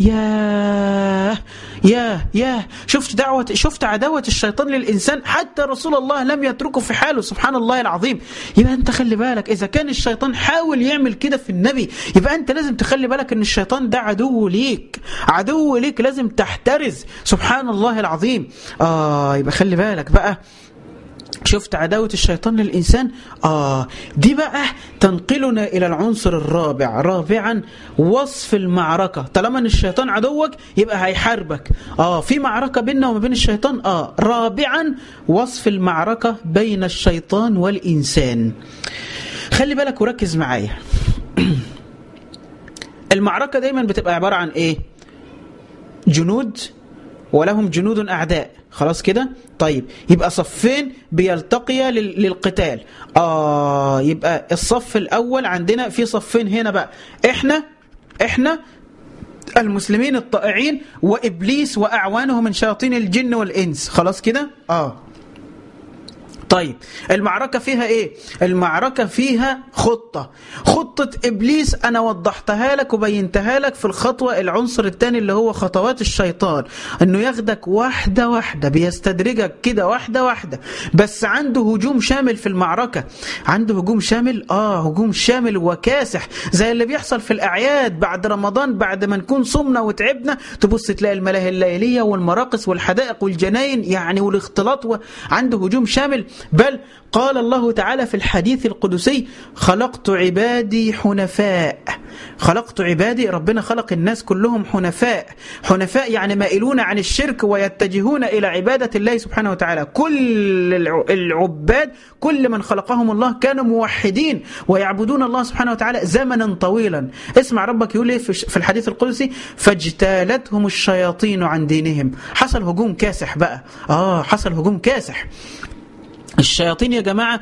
يا يا يا شفت دعوة شفت عداوة الشيطان للإنسان حتى رسول الله لم يتركه في حاله سبحان الله العظيم يبقى أنت خلي بالك إذا كان الشيطان حاول يعمل كده في النبي يبقى أنت لازم تخلي بالك أن الشيطان ده عدو ليك عدو ليك لازم تحترز سبحان الله العظيم آه يبقى خلي بالك بقى شفت عداوة الشيطان للإنسان آه دي بقى تنقلنا إلى العنصر الرابع رابعا وصف المعركة طالما أن الشيطان عدوك يبقى هيحاربك آه في معركة بيننا وما بين الشيطان آه رابعا وصف المعركة بين الشيطان والإنسان خلي بالك وركز معايا المعركة دايما بتبقى عبارة عن إيه جنود ولهم جنود أعداء خلاص كده طيب يبقى صفين بيلتقيا للقتال آه يبقى الصف الأول عندنا في صفين هنا بقى إحنا إحنا المسلمين الطائعين وإبليس وأعوانه من شياطين الجن والإنس خلاص كده آه طيب المعركة فيها ايه المعركة فيها خطة خطة ابليس انا وضحتها لك وبينتها لك في الخطوة العنصر الثاني اللي هو خطوات الشيطان انه ياخدك واحدة واحدة بيستدرجك كده واحدة واحدة بس عنده هجوم شامل في المعركة عنده هجوم شامل اه هجوم شامل وكاسح زي اللي بيحصل في الاعياد بعد رمضان بعد ما نكون صمنا وتعبنا تبص تلاقي الملاهي الليلية والمراقص والحدائق والجناين يعني والاختلاط عنده هجوم شامل بل قال الله تعالى في الحديث القدسي خلقت عبادي حنفاء خلقت عبادي ربنا خلق الناس كلهم حنفاء حنفاء يعني مائلون عن الشرك ويتجهون إلى عبادة الله سبحانه وتعالى كل العباد كل من خلقهم الله كانوا موحدين ويعبدون الله سبحانه وتعالى زمنا طويلا اسمع ربك يقول في الحديث القدسي فاجتالتهم الشياطين عن دينهم حصل هجوم كاسح بقى آه حصل هجوم كاسح الشياطين يا جماعة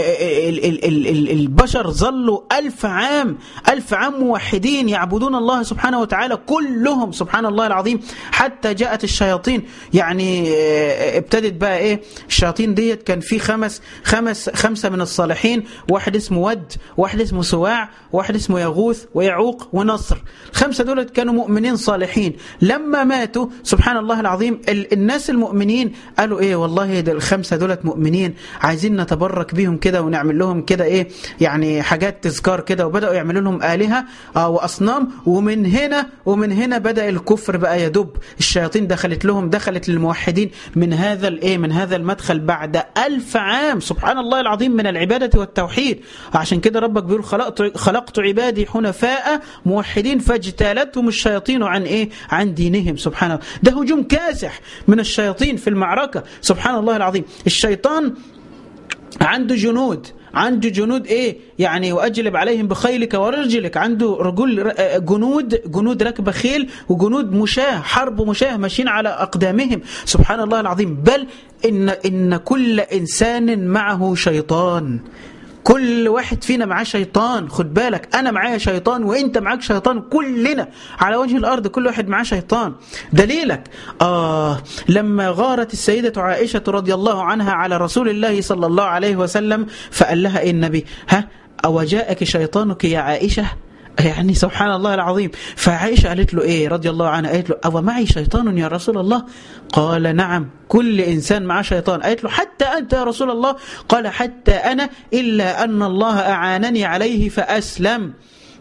البشر ظلوا ألف عام ألف عام موحدين يعبدون الله سبحانه وتعالى كلهم سبحان الله العظيم حتى جاءت الشياطين يعني ابتدت بقى ايه الشياطين ديت كان في خمس خمس خمسة من الصالحين واحد اسمه ود واحد اسمه سواع واحد اسمه يغوث ويعوق ونصر الخمسة دولت كانوا مؤمنين صالحين لما ماتوا سبحان الله العظيم الناس المؤمنين قالوا ايه والله ده الخمسة دولت مؤمنين عايزين نتبرك بيهم كده ونعمل لهم كده ايه يعني حاجات تذكار كده وبداوا يعملوا لهم الهه آه واصنام ومن هنا ومن هنا بدا الكفر بقى يدب الشياطين دخلت لهم دخلت للموحدين من هذا الايه من هذا المدخل بعد ألف عام سبحان الله العظيم من العباده والتوحيد عشان كده ربك بيقول خلقت خلقت عبادي حنفاء موحدين فاجتالتهم الشياطين عن ايه عن دينهم سبحانه ده هجوم كاسح من الشياطين في المعركه سبحان الله العظيم الشيطان عنده جنود عنده جنود ايه يعني واجلب عليهم بخيلك ورجلك عنده رجل جنود جنود ركب خيل وجنود مشاه حرب مشاه ماشيين على اقدامهم سبحان الله العظيم بل ان ان كل انسان معه شيطان كل واحد فينا معاه شيطان خد بالك انا معايا شيطان وانت معاك شيطان كلنا على وجه الارض كل واحد معاه شيطان دليلك اه لما غارت السيده عائشه رضي الله عنها على رسول الله صلى الله عليه وسلم فقال لها ايه النبي ها او جاءك شيطانك يا عائشه يعني سبحان الله العظيم فعائشة قالت له إيه رضي الله عنها قالت له أو معي شيطان يا رسول الله قال نعم كل إنسان معه شيطان قالت له حتى أنت يا رسول الله قال حتى أنا إلا أن الله أعانني عليه فأسلم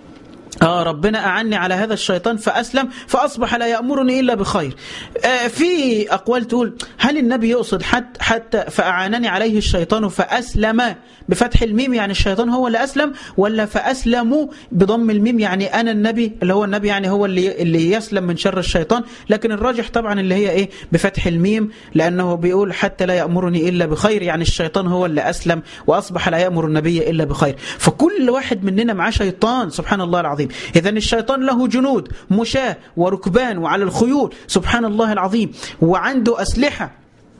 آه ربنا أعني على هذا الشيطان فأسلم فأصبح لا يأمرني إلا بخير آه في أقوال تقول هل النبي يقصد حتى, حتى فأعانني عليه الشيطان فأسلم بفتح الميم يعني الشيطان هو اللي أسلم ولا فأسلموا بضم الميم يعني أنا النبي اللي هو النبي يعني هو اللي, اللي يسلم من شر الشيطان لكن الراجح طبعا اللي هي إيه بفتح الميم لأنه بيقول حتى لا يأمرني إلا بخير يعني الشيطان هو اللي أسلم وأصبح لا يأمر النبي إلا بخير فكل واحد مننا معاه شيطان سبحان الله العظيم إذا الشيطان له جنود مشاة وركبان وعلى الخيول سبحان الله العظيم وعنده أسلحة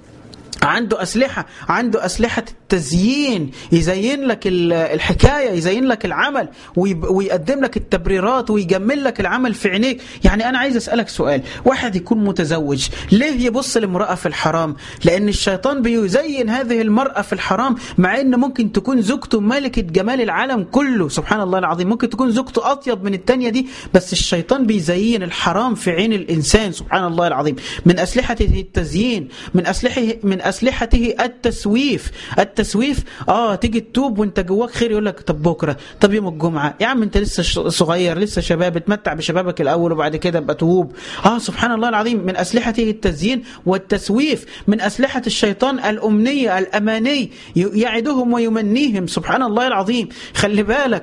عنده أسلحة عنده أسلحة التزيين يزين لك الحكاية يزين لك العمل ويقدم لك التبريرات ويجمل لك العمل في عينيك يعني أنا عايز أسألك سؤال واحد يكون متزوج ليه يبص لامرأة في الحرام لأن الشيطان بيزين هذه المرأة في الحرام مع أن ممكن تكون زوجته ملكة جمال العالم كله سبحان الله العظيم ممكن تكون زوجته أطيب من التانية دي بس الشيطان بيزين الحرام في عين الإنسان سبحان الله العظيم من أسلحته التزيين من أسلحه من أسلحته التسويف التسويف اه تيجي تتوب وانت جواك خير يقول لك طب بكره طب يوم الجمعه يا عم انت لسه صغير لسه شباب اتمتع بشبابك الاول وبعد كده ابقى توب اه سبحان الله العظيم من اسلحته التزيين والتسويف من اسلحه الشيطان الامنيه الاماني يعدهم ويمنيهم سبحان الله العظيم خلي بالك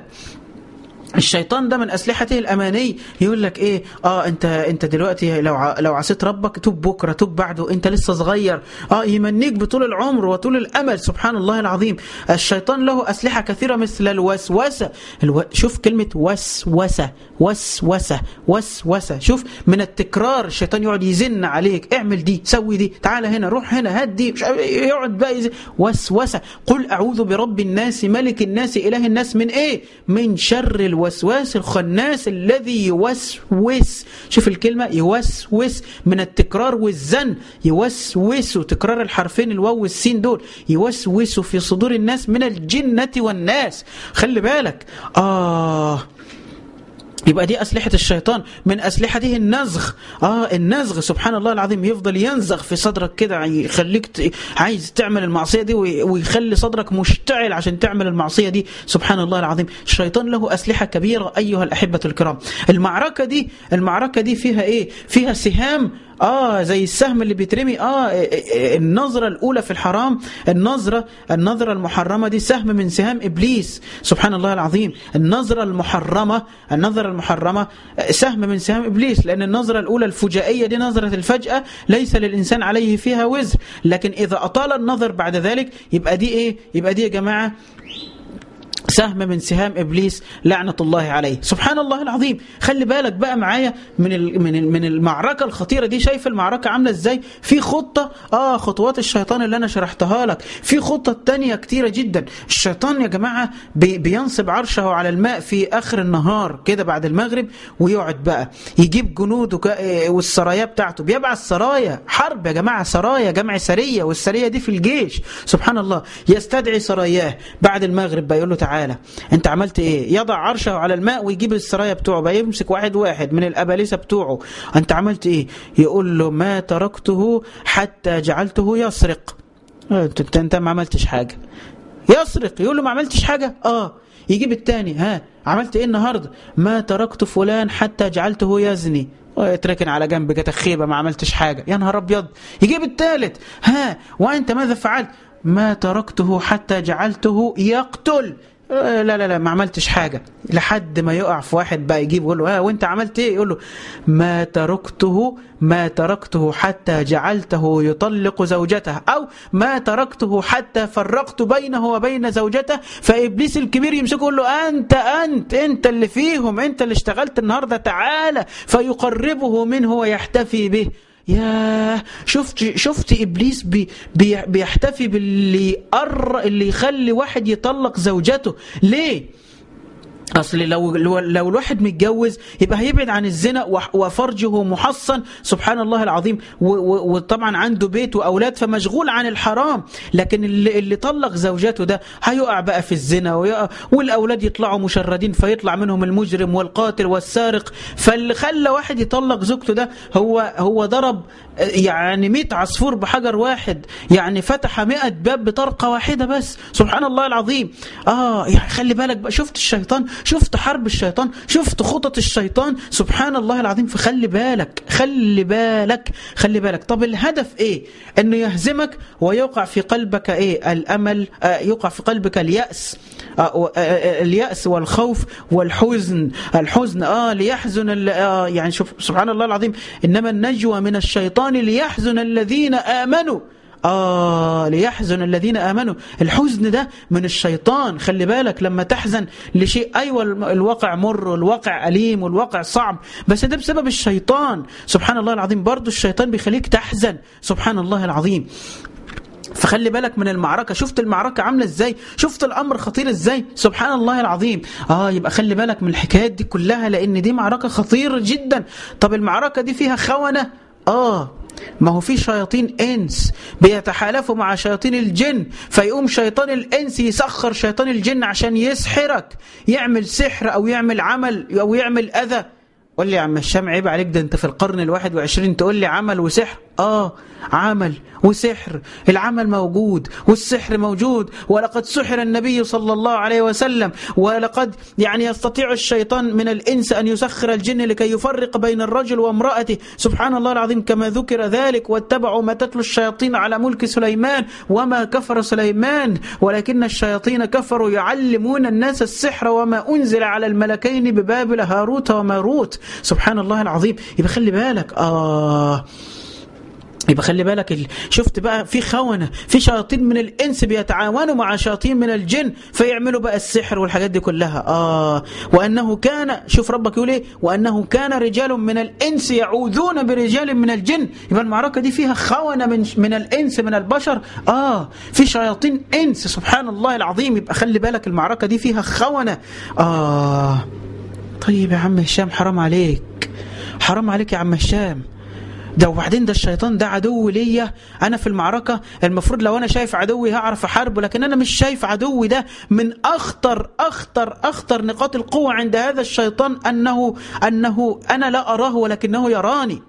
الشيطان ده من اسلحته الاماني يقول لك ايه اه انت انت دلوقتي لو لو عصيت ربك توب بكره توب بعده انت لسه صغير اه يمنيك بطول العمر وطول الامل سبحان الله العظيم الشيطان له اسلحه كثيره مثل الوسوسه الو... شوف كلمه وسوسه وسوسه وسوسه شوف من التكرار الشيطان يقعد يزن عليك اعمل دي سوي دي تعالى هنا روح هنا هات دي يقعد بقى يزن وسوسه قل اعوذ برب الناس ملك الناس اله الناس من ايه من شر الوسواس الخناس الذي يوسوس شوف الكلمة يوسوس من التكرار والزن يوسوس تكرار الحرفين الواو والسين دول يوسوس في صدور الناس من الجنة والناس خلي بالك آه يبقى دي أسلحة الشيطان من أسلحته النزغ آه النزغ سبحان الله العظيم يفضل ينزغ في صدرك كده يخليك عايز تعمل المعصية دي ويخلي صدرك مشتعل عشان تعمل المعصية دي سبحان الله العظيم الشيطان له أسلحة كبيرة أيها الأحبة الكرام المعركة دي المعركة دي فيها إيه فيها سهام اه زي السهم اللي بيترمي اه النظرة الأولى في الحرام النظرة النظرة المحرمة دي سهم من سهام إبليس سبحان الله العظيم النظرة المحرمة النظرة المحرمة سهم من سهام إبليس لأن النظرة الأولى الفجائية دي نظرة الفجأة ليس للإنسان عليه فيها وزر لكن إذا أطال النظر بعد ذلك يبقى دي إيه يبقى دي يا جماعة سهم من سهام ابليس لعنه الله عليه سبحان الله العظيم خلي بالك بقى معايا من من من المعركه الخطيره دي شايف المعركه عامله ازاي في خطه اه خطوات الشيطان اللي انا شرحتها لك في خطه تانية كتيره جدا الشيطان يا جماعه بي بينصب عرشه على الماء في اخر النهار كده بعد المغرب ويقعد بقى يجيب جنوده والسرايا بتاعته بيبعث سرايا حرب يا جماعه سرايا جمع سريه والسريه دي في الجيش سبحان الله يستدعي سراياه بعد المغرب بقى يقول له تعالى تعالى انت عملت ايه يضع عرشه على الماء ويجيب السرايا بتوعه بقى يمسك واحد واحد من الابالسه بتوعه انت عملت ايه يقول له ما تركته حتى جعلته يسرق انت انت ما عملتش حاجه يسرق يقول له ما عملتش حاجه اه يجيب الثاني ها عملت ايه النهارده ما تركت فلان حتى جعلته يزني اتركن على جنب جت خيبه ما عملتش حاجه يا نهار ابيض يجيب الثالث ها وانت ماذا فعلت ما تركته حتى جعلته يقتل لا لا لا ما عملتش حاجة لحد ما يقع في واحد بقى يجيب يقول له ها وانت عملت ايه يقول له ما تركته ما تركته حتى جعلته يطلق زوجته او ما تركته حتى فرقت بينه وبين زوجته فابليس الكبير يمسكه يقول له انت انت انت اللي فيهم انت اللي اشتغلت النهارده تعالى فيقربه منه ويحتفي به ياه شفت شفت ابليس بي بي بيحتفي باللي أر اللي يخلي واحد يطلق زوجته ليه اصل لو لو لو الواحد متجوز يبقى هيبعد عن الزنا وح- وفرجه محصن سبحان الله العظيم و- و- وطبعا عنده بيت واولاد فمشغول عن الحرام لكن اللي, اللي طلق زوجته ده هيقع بقى في الزنا ويقع والاولاد يطلعوا مشردين فيطلع منهم المجرم والقاتل والسارق فاللي خلى واحد يطلق زوجته ده هو هو ضرب آه، يعني 100 عصفور بحجر واحد يعني فتح 100 باب بطرقه واحده بس سبحان الله العظيم اه يعني خلي بالك بقى شفت الشيطان شفت حرب الشيطان شفت خطط الشيطان سبحان الله العظيم فخلي بالك خلي بالك خلي بالك طب الهدف ايه انه يهزمك ويوقع في قلبك ايه الامل آه يوقع في قلبك اليأس آه و- آه، آه، اليأس والخوف والحزن الحزن اه ليحزن ال- آه يعني شوف سبحان الله العظيم انما النجوى من الشيطان ليحزن الذين امنوا آه ليحزن الذين آمنوا الحزن ده من الشيطان خلي بالك لما تحزن لشيء أيوة الم- الواقع مر والواقع أليم والواقع صعب بس ده بسبب الشيطان سبحان الله العظيم برضو الشيطان بيخليك تحزن سبحان الله العظيم فخلي بالك من المعركة شفت المعركة عاملة ازاي شفت الأمر خطير ازاي سبحان الله العظيم آه يبقى خلي بالك من الحكايات دي كلها لأن دي معركة خطيرة جدا طب المعركة دي فيها خونة آه ما هو في شياطين انس بيتحالفوا مع شياطين الجن فيقوم شيطان الانس يسخر شيطان الجن عشان يسحرك يعمل سحر او يعمل عمل او يعمل اذى قول لي يا عم هشام عيب عليك ده انت في القرن الواحد وعشرين تقول لي عمل وسحر اه عمل وسحر العمل موجود والسحر موجود ولقد سحر النبي صلى الله عليه وسلم ولقد يعني يستطيع الشيطان من الإنس أن يسخر الجن لكي يفرق بين الرجل وامرأته سبحان الله العظيم كما ذكر ذلك واتبعوا ما تتلو الشياطين على ملك سليمان وما كفر سليمان ولكن الشياطين كفروا يعلمون الناس السحر وما أنزل على الملكين ببابل هاروت وماروت سبحان الله العظيم يبقى خلي بالك آه يبقى خلي بالك ال- شفت بقى في خونة في شياطين من الإنس بيتعاونوا مع شياطين من الجن فيعملوا بقى السحر والحاجات دي كلها آه وأنه كان شوف ربك يقول إيه وأنه كان رجال من الإنس يعوذون برجال من الجن يبقى المعركة دي فيها خونة من من الإنس من البشر آه في شياطين إنس سبحان الله العظيم يبقى خلي بالك المعركة دي فيها خونة آه طيب يا عم هشام حرام عليك حرام عليك يا عم هشام ده وبعدين ده الشيطان ده عدو ليا انا في المعركه المفروض لو انا شايف عدوي هعرف احاربه لكن انا مش شايف عدوي ده من اخطر اخطر اخطر نقاط القوه عند هذا الشيطان انه انه انا لا اراه ولكنه يراني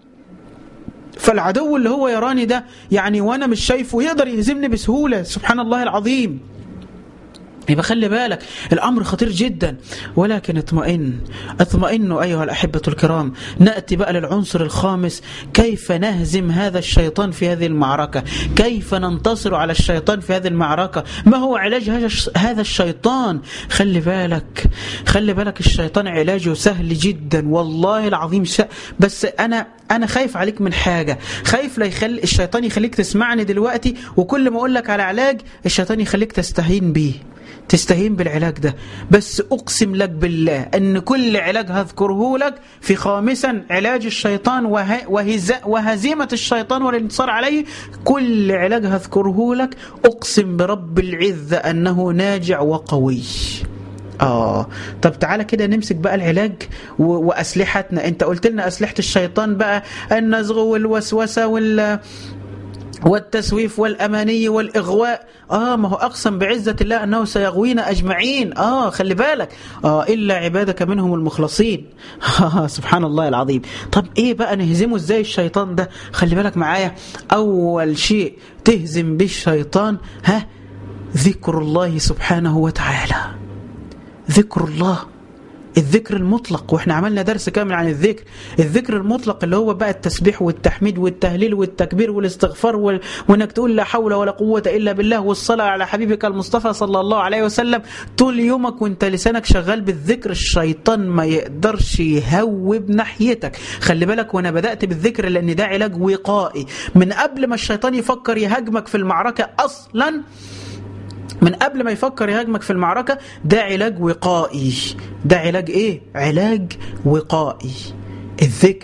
فالعدو اللي هو يراني ده يعني وانا مش شايفه يقدر يهزمني بسهوله سبحان الله العظيم يبقى خلي بالك الأمر خطير جدا ولكن اطمئن اطمئنوا أيها الأحبة الكرام نأتي بقى للعنصر الخامس كيف نهزم هذا الشيطان في هذه المعركة كيف ننتصر على الشيطان في هذه المعركة ما هو علاج هذا الش- هذا الشيطان خلي بالك خلي بالك الشيطان علاجه سهل جدا والله العظيم س... بس أنا أنا خايف عليك من حاجة خايف لا يخلي الشيطان يخليك تسمعني دلوقتي وكل ما أقول لك على علاج الشيطان يخليك تستهين بيه تستهين بالعلاج ده بس أقسم لك بالله أن كل علاج هذكره لك في خامسا علاج الشيطان وه... وهز... وهزيمة الشيطان والانتصار عليه كل علاج هذكره لك أقسم برب العزة أنه ناجع وقوي آه طب تعالى كده نمسك بقى العلاج و... وأسلحتنا أنت قلت لنا أسلحة الشيطان بقى النزغ والوسوسة وال والتسويف والأماني والإغواء آه ما هو أقسم بعزة الله أنه سيغوينا أجمعين آه خلي بالك آه إلا عبادك منهم المخلصين آه سبحان الله العظيم طب إيه بقى نهزمه إزاي الشيطان ده خلي بالك معايا أول شيء تهزم به الشيطان ها ذكر الله سبحانه وتعالى ذكر الله الذكر المطلق واحنا عملنا درس كامل عن الذكر الذكر المطلق اللي هو بقى التسبيح والتحميد والتهليل والتكبير والاستغفار وال... وانك تقول لا حول ولا قوة الا بالله والصلاة على حبيبك المصطفى صلى الله عليه وسلم طول يومك وانت لسانك شغال بالذكر الشيطان ما يقدرش يهوب ناحيتك خلي بالك وانا بدأت بالذكر لان ده علاج وقائي من قبل ما الشيطان يفكر يهاجمك في المعركة اصلا من قبل ما يفكر يهاجمك في المعركة ده علاج وقائي ده علاج ايه؟ علاج وقائي الذكر ده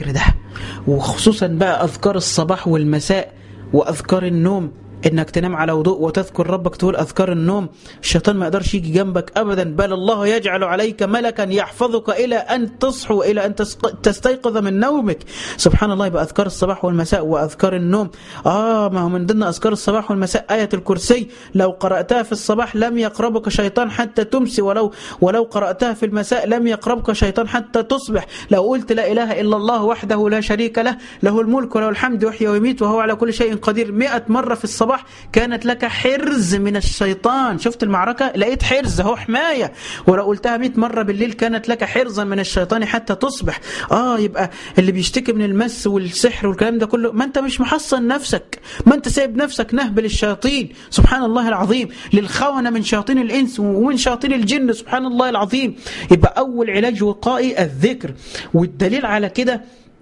وخصوصا بقى أذكار الصباح والمساء وأذكار النوم انك تنام على وضوء وتذكر ربك تقول اذكار النوم الشيطان ما يقدرش يجي جنبك ابدا بل الله يجعل عليك ملكا يحفظك الى ان تصحو والى ان تستيقظ من نومك سبحان الله يبقى اذكار الصباح والمساء واذكار النوم اه ما هو من ضمن اذكار الصباح والمساء ايه الكرسي لو قراتها في الصباح لم يقربك شيطان حتى تمسي ولو ولو قراتها في المساء لم يقربك شيطان حتى تصبح لو قلت لا اله الا الله وحده لا شريك له له الملك وله الحمد يحيي ويميت وهو على كل شيء قدير 100 مره في الصباح الصباح كانت لك حرز من الشيطان شفت المعركة لقيت حرز هو حماية ولو قلتها 100 مرة بالليل كانت لك حرزا من الشيطان حتى تصبح آه يبقى اللي بيشتكي من المس والسحر والكلام ده كله ما أنت مش محصن نفسك ما أنت سايب نفسك نهب للشياطين سبحان الله العظيم للخونة من شياطين الإنس ومن شياطين الجن سبحان الله العظيم يبقى أول علاج وقائي الذكر والدليل على كده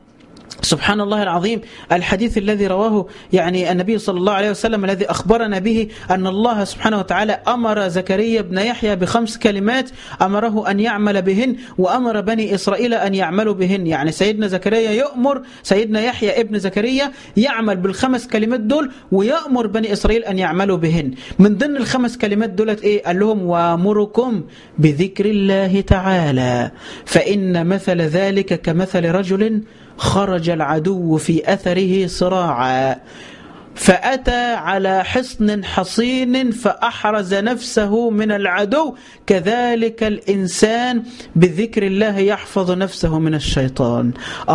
سبحان الله العظيم الحديث الذي رواه يعني النبي صلى الله عليه وسلم الذي أخبرنا به أن الله سبحانه وتعالى أمر زكريا بن يحيى بخمس كلمات أمره أن يعمل بهن وأمر بني إسرائيل أن يعملوا بهن يعني سيدنا زكريا يؤمر سيدنا يحيى ابن زكريا يعمل بالخمس كلمات دول ويأمر بني إسرائيل أن يعملوا بهن من ضمن الخمس كلمات دولت إيه قال لهم وامركم بذكر الله تعالى فإن مثل ذلك كمثل رجل خرج العدو في أثره صراعا فأتى على حصن حصين فأحرز نفسه من العدو كذلك الإنسان بذكر الله يحفظ نفسه من الشيطان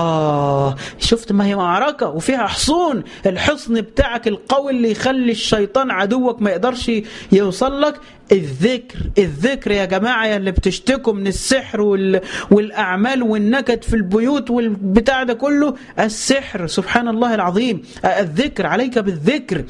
آه شفت ما هي معركة وفيها حصون الحصن بتاعك القوي اللي يخلي الشيطان عدوك ما يقدرش يوصل لك الذكر الذكر يا جماعة يا اللي بتشتكوا من السحر وال... والأعمال والنكد في البيوت والبتاع ده كله السحر سبحان الله العظيم الذكر عليك بالذكر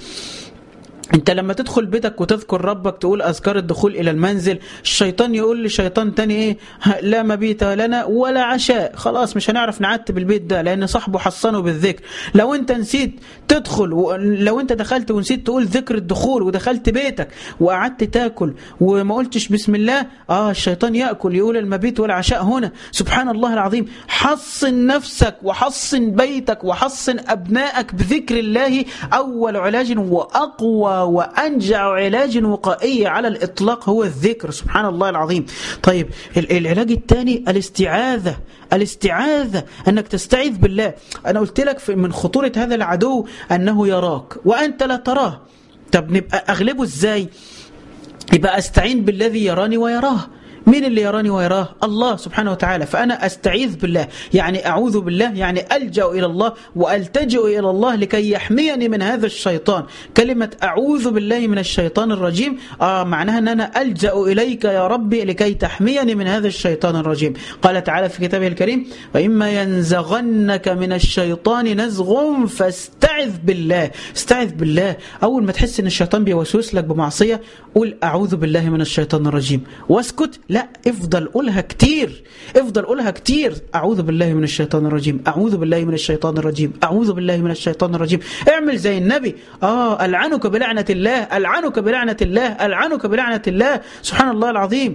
انت لما تدخل بيتك وتذكر ربك تقول اذكار الدخول الى المنزل الشيطان يقول لشيطان تاني ايه لا مبيت لنا ولا عشاء خلاص مش هنعرف نعتب البيت ده لان صاحبه حصنه بالذكر لو انت نسيت تدخل لو انت دخلت ونسيت تقول ذكر الدخول ودخلت بيتك وقعدت تاكل وما قلتش بسم الله اه الشيطان ياكل يقول المبيت والعشاء هنا سبحان الله العظيم حصن نفسك وحصن بيتك وحصن ابنائك بذكر الله اول علاج واقوى وأنجع علاج وقائي على الإطلاق هو الذكر سبحان الله العظيم طيب العلاج الثاني الاستعاذة الاستعاذة أنك تستعيذ بالله أنا قلت لك من خطورة هذا العدو أنه يراك وأنت لا تراه طب نبقى أغلبه إزاي يبقى أستعين بالذي يراني ويراه مين اللي يراني ويراه الله سبحانه وتعالى فأنا أستعيذ بالله يعني أعوذ بالله يعني ألجأ إلى الله وألتجئ إلى الله لكي يحميني من هذا الشيطان كلمة أعوذ بالله من الشيطان الرجيم آه معناها أن أنا ألجأ إليك يا ربي لكي تحميني من هذا الشيطان الرجيم قال تعالى في كتابه الكريم وإما ينزغنك من الشيطان نزغ فاستعذ بالله استعذ بالله أول ما تحس أن الشيطان بيوسوس لك بمعصية قول أعوذ بالله من الشيطان الرجيم واسكت لا افضل قولها كتير افضل قولها كتير أعوذ بالله من الشيطان الرجيم أعوذ بالله من الشيطان الرجيم أعوذ بالله من الشيطان الرجيم اعمل زي النبي آه ألعنك بلعنة الله ألعنك بلعنة الله ألعنك بلعنة الله سبحان الله العظيم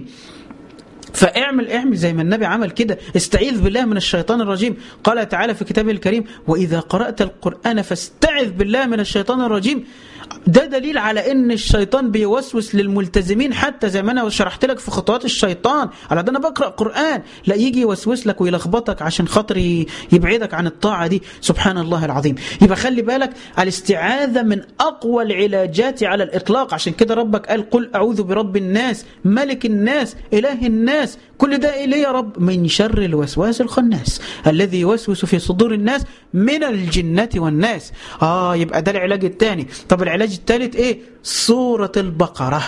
فاعمل اعمل زي ما النبي عمل كده استعيذ بالله من الشيطان الرجيم قال تعالى في كتابه الكريم وإذا قرأت القرآن فاستعذ بالله من الشيطان الرجيم ده دليل على ان الشيطان بيوسوس للملتزمين حتى زي ما انا شرحت لك في خطوات الشيطان على ده انا بقرا قران لا يجي يوسوس لك ويلخبطك عشان خاطر يبعدك عن الطاعه دي سبحان الله العظيم يبقى خلي بالك الاستعاذه من اقوى العلاجات على الاطلاق عشان كده ربك قال قل اعوذ برب الناس ملك الناس اله الناس كل ده ايه يا رب من شر الوسواس الخناس الذي يوسوس في صدور الناس من الجنه والناس اه يبقى ده العلاج الثاني طب العلاج الثالث ايه سورة البقرة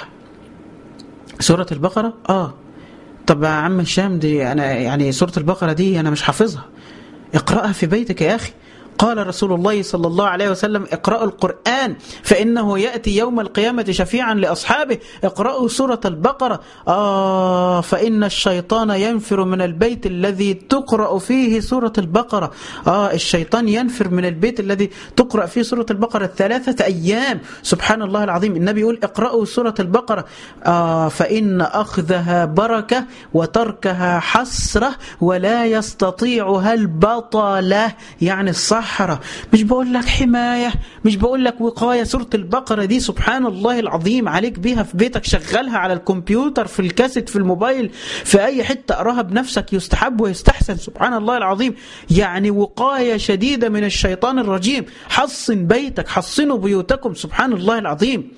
سورة البقرة اه طب يا عم هشام دي انا يعني سورة البقرة دي انا مش حافظها اقرأها في بيتك يا اخي قال رسول الله صلى الله عليه وسلم اقرأوا القرآن فإنه يأتي يوم القيامة شفيعا لأصحابه اقرأوا سورة البقرة آه فإن الشيطان ينفر من البيت الذي تقرأ فيه سورة البقرة آه الشيطان ينفر من البيت الذي تقرأ فيه سورة البقرة ثلاثة أيام سبحان الله العظيم النبي يقول اقرأوا سورة البقرة آه فإن أخذها بركة وتركها حسرة ولا يستطيعها البطلة يعني الصحراء مش بقول لك حماية مش بقول لك وقاية سورة البقرة دي سبحان الله العظيم عليك بيها في بيتك شغلها على الكمبيوتر في الكاسيت في الموبايل في أي حتة أقراها بنفسك يستحب ويستحسن سبحان الله العظيم يعني وقاية شديدة من الشيطان الرجيم حصن بيتك حصنوا بيوتكم سبحان الله العظيم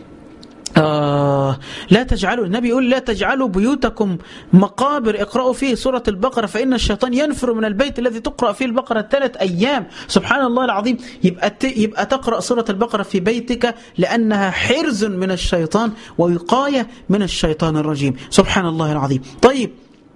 آه لا تجعلوا النبي يقول لا تجعلوا بيوتكم مقابر اقرأوا فيه سورة البقرة فإن الشيطان ينفر من البيت الذي تقرأ فيه البقرة ثلاث أيام سبحان الله العظيم يبقى, يبقى تقرأ سورة البقرة في بيتك لأنها حرز من الشيطان ووقاية من الشيطان الرجيم سبحان الله العظيم طيب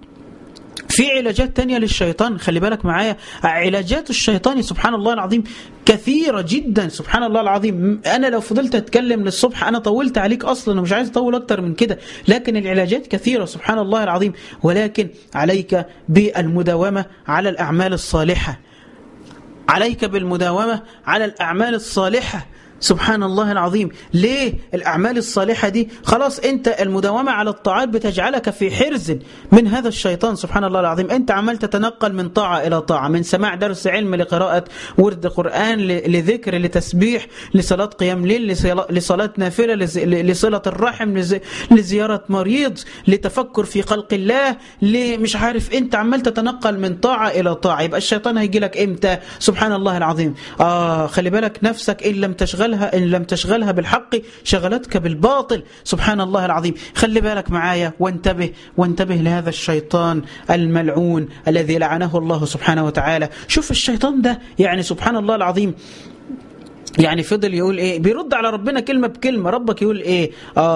في علاجات تانية للشيطان خلي بالك معايا علاجات الشيطان سبحان الله العظيم كثيرة جدا سبحان الله العظيم أنا لو فضلت أتكلم للصبح أنا طولت عليك أصلا ومش عايز أطول أكتر من كده لكن العلاجات كثيرة سبحان الله العظيم ولكن عليك بالمداومة على الأعمال الصالحة عليك بالمداومة على الأعمال الصالحة سبحان الله العظيم ليه الأعمال الصالحة دي خلاص أنت المداومة على الطاعات بتجعلك في حرز من هذا الشيطان سبحان الله العظيم أنت عمال تتنقل من طاعة إلى طاعة من سماع درس علم لقراءة ورد قرآن لذكر لتسبيح لصلاة قيام ليل لصلاة نافلة لصلة الرحم لزيارة مريض لتفكر في خلق الله مش عارف أنت عمال تتنقل من طاعة إلى طاعة يبقى الشيطان هيجي لك إمتى سبحان الله العظيم آه خلي بالك نفسك إن لم تشغل تشغلها إن لم تشغلها بالحق شغلتك بالباطل سبحان الله العظيم خلي بالك معايا وانتبه وانتبه لهذا الشيطان الملعون الذي لعنه الله سبحانه وتعالى شوف الشيطان ده يعني سبحان الله العظيم يعني فضل يقول ايه بيرد على ربنا كلمة بكلمة ربك يقول ايه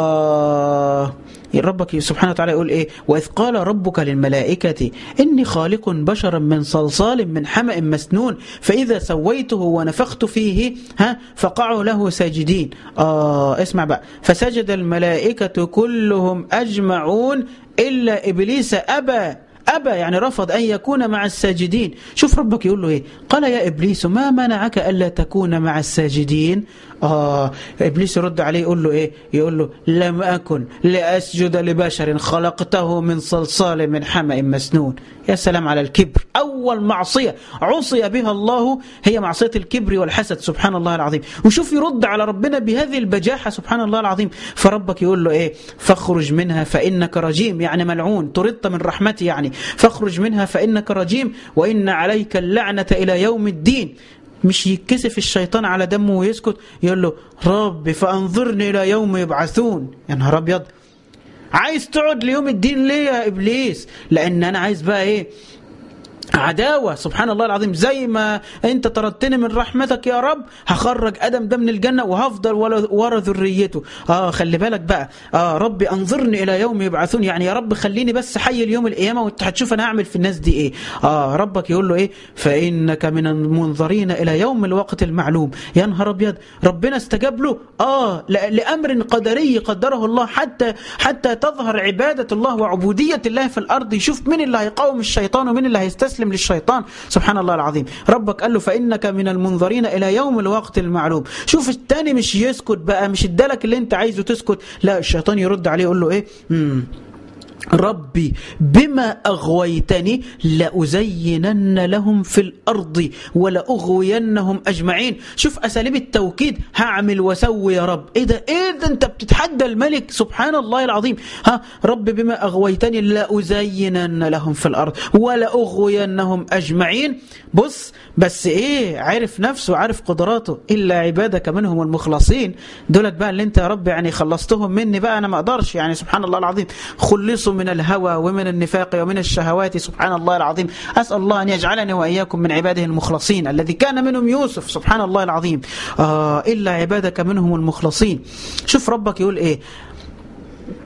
آه ربك سبحانه وتعالى يقول ايه واذ قال ربك للملائكة اني خالق بشرا من صلصال من حمأ مسنون فاذا سويته ونفخت فيه ها فقعوا له ساجدين آه اسمع بقى فسجد الملائكة كلهم اجمعون الا ابليس ابى أبى يعني رفض أن يكون مع الساجدين شوف ربك يقول له إيه قال يا إبليس ما منعك ألا تكون مع الساجدين آه إبليس يرد عليه يقول له إيه يقول له لم أكن لأسجد لبشر خلقته من صلصال من حمأ مسنون يا سلام على الكبر أول معصية عصي بها الله هي معصية الكبر والحسد سبحان الله العظيم وشوف يرد على ربنا بهذه البجاحة سبحان الله العظيم فربك يقول له إيه فاخرج منها فإنك رجيم يعني ملعون طردت من رحمتي يعني فاخرج منها فإنك رجيم وإن عليك اللعنة إلى يوم الدين مش يتكسف الشيطان على دمه ويسكت يقول له رب فأنظرني إلى يوم يبعثون يا نهار أبيض عايز تقعد ليوم الدين ليه يا إبليس لأن أنا عايز بقى إيه عداوة سبحان الله العظيم زي ما انت طردتني من رحمتك يا رب هخرج ادم ده من الجنة وهفضل ورا ذريته اه خلي بالك بقى اه ربي انظرني الى يوم يبعثون يعني يا رب خليني بس حي اليوم القيامة وانت هتشوف انا هعمل في الناس دي ايه اه ربك يقول له ايه فانك من المنظرين الى يوم الوقت المعلوم يا نهار ابيض ربنا استجاب له اه لامر قدري قدره الله حتى حتى تظهر عبادة الله وعبودية الله في الارض يشوف مين اللي هيقاوم الشيطان ومين اللي هيستسلم يستسلم للشيطان سبحان الله العظيم ربك قال له فإنك من المنظرين إلى يوم الوقت المعلوم شوف التاني مش يسكت بقى مش ادالك اللي انت عايزه تسكت لا الشيطان يرد عليه يقول له ايه مم. ربي بما أغويتني لأزينن لهم في الأرض ولأغوينهم أجمعين شوف أساليب التوكيد هعمل وسوي يا رب إيه ده إيه ده أنت بتتحدى الملك سبحان الله العظيم ها رب بما أغويتني لأزينن لهم في الأرض ولأغوينهم أجمعين بص بس إيه عارف نفسه عارف قدراته إلا عبادك منهم المخلصين دولت بقى اللي أنت يا رب يعني خلصتهم مني بقى أنا ما أقدرش يعني سبحان الله العظيم خلصوا من الهوى ومن النفاق ومن الشهوات سبحان الله العظيم أسأل الله أن يجعلني وإياكم من عباده المخلصين الذي كان منهم يوسف سبحان الله العظيم آه إلا عبادك منهم المخلصين شوف ربك يقول إيه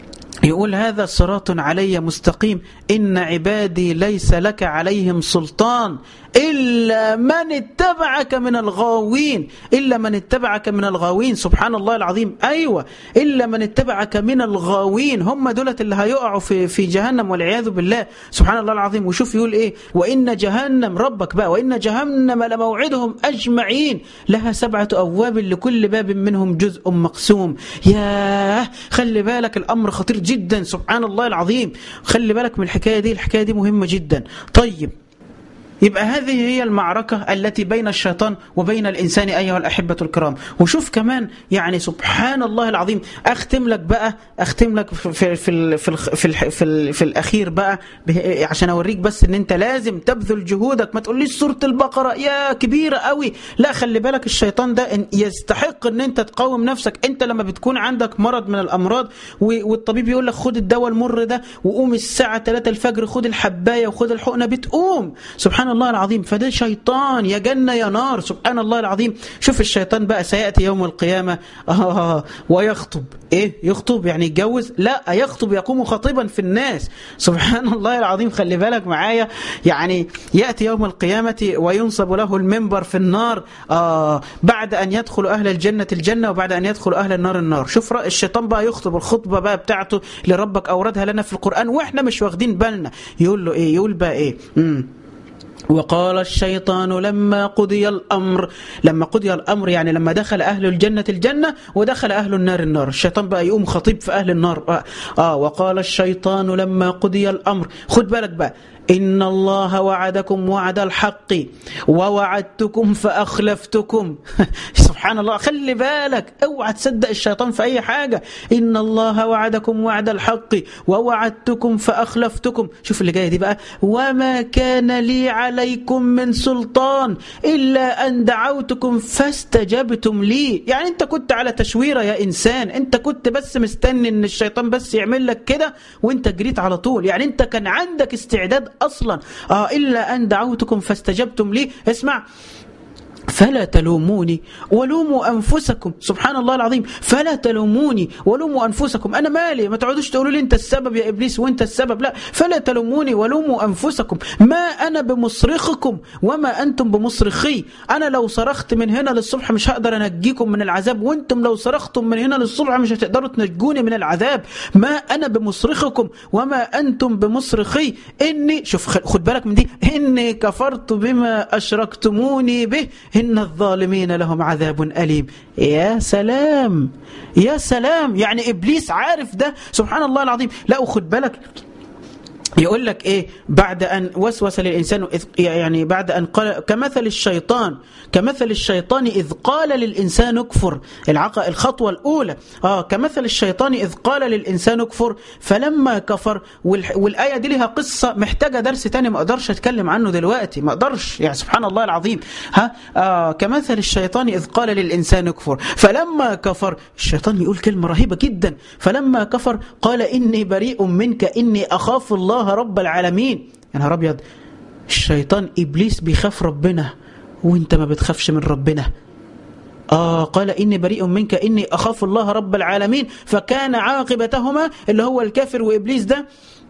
يقول هذا صراط علي مستقيم إن عبادي ليس لك عليهم سلطان إلا من اتبعك من الغاوين إلا من اتبعك من الغاوين سبحان الله العظيم أيوة إلا من اتبعك من الغاوين هم دولة اللي هيقعوا في, في جهنم والعياذ بالله سبحان الله العظيم وشوف يقول إيه وإن جهنم ربك بقى وإن جهنم لموعدهم أجمعين لها سبعة أبواب لكل باب منهم جزء مقسوم ياه خلي بالك الأمر خطير جدا سبحان الله العظيم خلي بالك من الحكاية دي الحكاية دي مهمة جدا طيب يبقى هذه هي المعركة التي بين الشيطان وبين الإنسان أيها الأحبة الكرام وشوف كمان يعني سبحان الله العظيم أختم لك بقى أختم لك في, في, في, في, في, في, في الأخير بقى عشان أوريك بس أن أنت لازم تبذل جهودك ما تقوليش سورة البقرة يا كبيرة قوي لا خلي بالك الشيطان ده يستحق أن أنت تقاوم نفسك أنت لما بتكون عندك مرض من الأمراض والطبيب يقول لك خد الدواء المر ده وقوم الساعة 3 الفجر خد الحباية وخد الحقنة بتقوم سبحان الله العظيم فده شيطان يا جنة يا نار سبحان الله العظيم شوف الشيطان بقى سيأتي يوم القيامة آه ويخطب إيه يخطب يعني يتجوز لا يخطب يقوم خطيبا في الناس سبحان الله العظيم خلي بالك معايا يعني يأتي يوم القيامة وينصب له المنبر في النار آه بعد أن يدخل أهل الجنة الجنة وبعد أن يدخل أهل النار النار شوف الشيطان بقى يخطب الخطبة بقى بتاعته لربك أوردها لنا في القرآن وإحنا مش واخدين بالنا يقول له إيه يقول بقى إيه مم. وقال الشيطان لما قضي الأمر لما قضي الأمر يعني لما دخل أهل الجنة الجنة ودخل أهل النار النار الشيطان بقى يقوم خطيب في أهل النار آه, آه وقال الشيطان لما قضي الأمر خد بالك بقى إن الله وعدكم وعد الحق ووعدتكم فأخلفتكم سبحان الله خلي بالك اوعى تصدق الشيطان في أي حاجة إن الله وعدكم وعد الحق ووعدتكم فأخلفتكم شوف اللي جاي دي بقى وما كان لي عليكم من سلطان إلا أن دعوتكم فاستجبتم لي يعني أنت كنت على تشويرة يا إنسان أنت كنت بس مستني أن الشيطان بس يعمل لك كده وأنت جريت على طول يعني أنت كان عندك استعداد أصلا آه إلا أن دعوتكم فاستجبتم لي اسمع فلا تلوموني ولوموا أنفسكم سبحان الله العظيم فلا تلوموني ولوموا أنفسكم أنا مالي ما تقعدوش تقولوا لي أنت السبب يا إبليس وأنت السبب لا فلا تلوموني ولوموا أنفسكم ما أنا بمصرخكم وما أنتم بمصرخي أنا لو صرخت من هنا للصبح مش هقدر أنجيكم من العذاب وأنتم لو صرختم من هنا للصبح مش هتقدروا تنجوني من العذاب ما أنا بمصرخكم وما أنتم بمصرخي إني شوف خد بالك من دي إني كفرت بما أشركتموني به إن الظالمين لهم عذاب أليم يا سلام يا سلام يعني إبليس عارف ده سبحان الله العظيم لا وخد بالك يقول لك ايه بعد ان وسوس للانسان يعني بعد ان قال كمثل الشيطان كمثل الشيطان اذ قال للانسان اكفر العق الخطوه الاولى اه كمثل الشيطان اذ قال للانسان اكفر فلما كفر والايه دي لها قصه محتاجه درس تاني ما اقدرش اتكلم عنه دلوقتي ما اقدرش يعني سبحان الله العظيم ها آه كمثل الشيطان اذ قال للانسان اكفر فلما كفر الشيطان يقول كلمه رهيبه جدا فلما كفر قال اني بريء منك اني اخاف الله الله رب العالمين يا نهار ابيض الشيطان ابليس بيخاف ربنا وانت ما بتخافش من ربنا آه قال إني بريء منك إني أخاف الله رب العالمين فكان عاقبتهما اللي هو الكافر وإبليس ده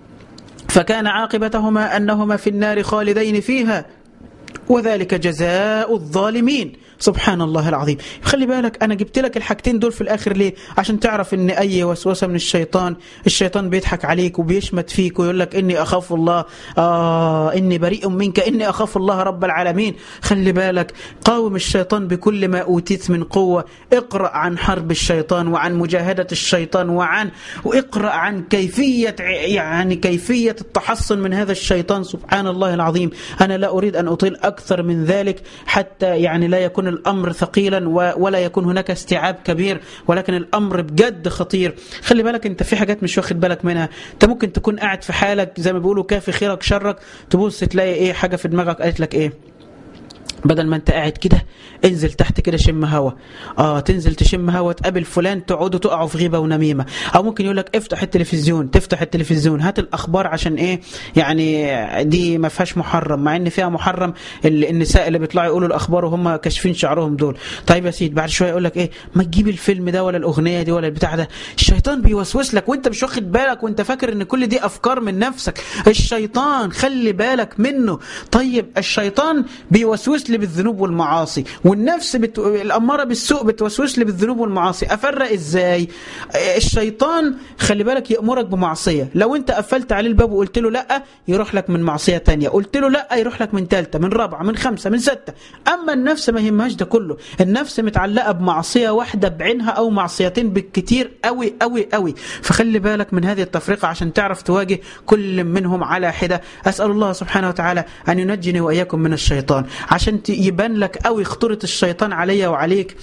فكان عاقبتهما أنهما في النار خالدين فيها وذلك جزاء الظالمين سبحان الله العظيم خلي بالك أنا جبت لك الحاجتين دول في الآخر ليه عشان تعرف أن أي وسوسة من الشيطان الشيطان بيضحك عليك وبيشمت فيك ويقول لك إني أخاف الله آه إني بريء منك إني أخاف الله رب العالمين خلي بالك قاوم الشيطان بكل ما أوتيت من قوة اقرأ عن حرب الشيطان وعن مجاهدة الشيطان وعن واقرأ عن كيفية يعني كيفية التحصن من هذا الشيطان سبحان الله العظيم أنا لا أريد أن أطيل أكثر من ذلك حتى يعني لا يكون الأمر ثقيلا ولا يكون هناك استيعاب كبير ولكن الأمر بجد خطير خلي بالك أنت في حاجات مش واخد بالك منها أنت ممكن تكون قاعد في حالك زي ما بيقولوا كافي خيرك شرك تبص تلاقي إيه حاجة في دماغك قالت لك إيه بدل ما انت قاعد كده انزل تحت كده شم هوا اه تنزل تشم هوا تقابل فلان تقعدوا تقعوا في غيبه ونميمه او ممكن يقول لك افتح التلفزيون تفتح التلفزيون هات الاخبار عشان ايه يعني دي ما فيهاش محرم مع ان فيها محرم النساء اللي بيطلعوا يقولوا الاخبار وهم كاشفين شعرهم دول طيب يا سيدي بعد شويه يقول لك ايه ما تجيب الفيلم ده ولا الاغنيه دي ولا البتاع ده الشيطان بيوسوس لك وانت مش واخد بالك وانت فاكر ان كل دي افكار من نفسك الشيطان خلي بالك منه طيب الشيطان بيوسوس لي بالذنوب والمعاصي والنفس بت... الاماره بالسوء بتوسوس لي بالذنوب والمعاصي افرق ازاي الشيطان خلي بالك يامرك بمعصيه لو انت قفلت عليه الباب وقلت له لا يروح لك من معصيه تانية قلت له لا يروح لك من ثالثه من رابعه من خمسه من سته اما النفس ما يهمهاش ده كله النفس متعلقه بمعصيه واحده بعينها او معصيتين بالكتير قوي قوي قوي فخلي بالك من هذه التفرقه عشان تعرف تواجه كل منهم على حده اسال الله سبحانه وتعالى ان ينجني واياكم من الشيطان عشان يبان لك قوي خطوره الشيطان عليا وعليك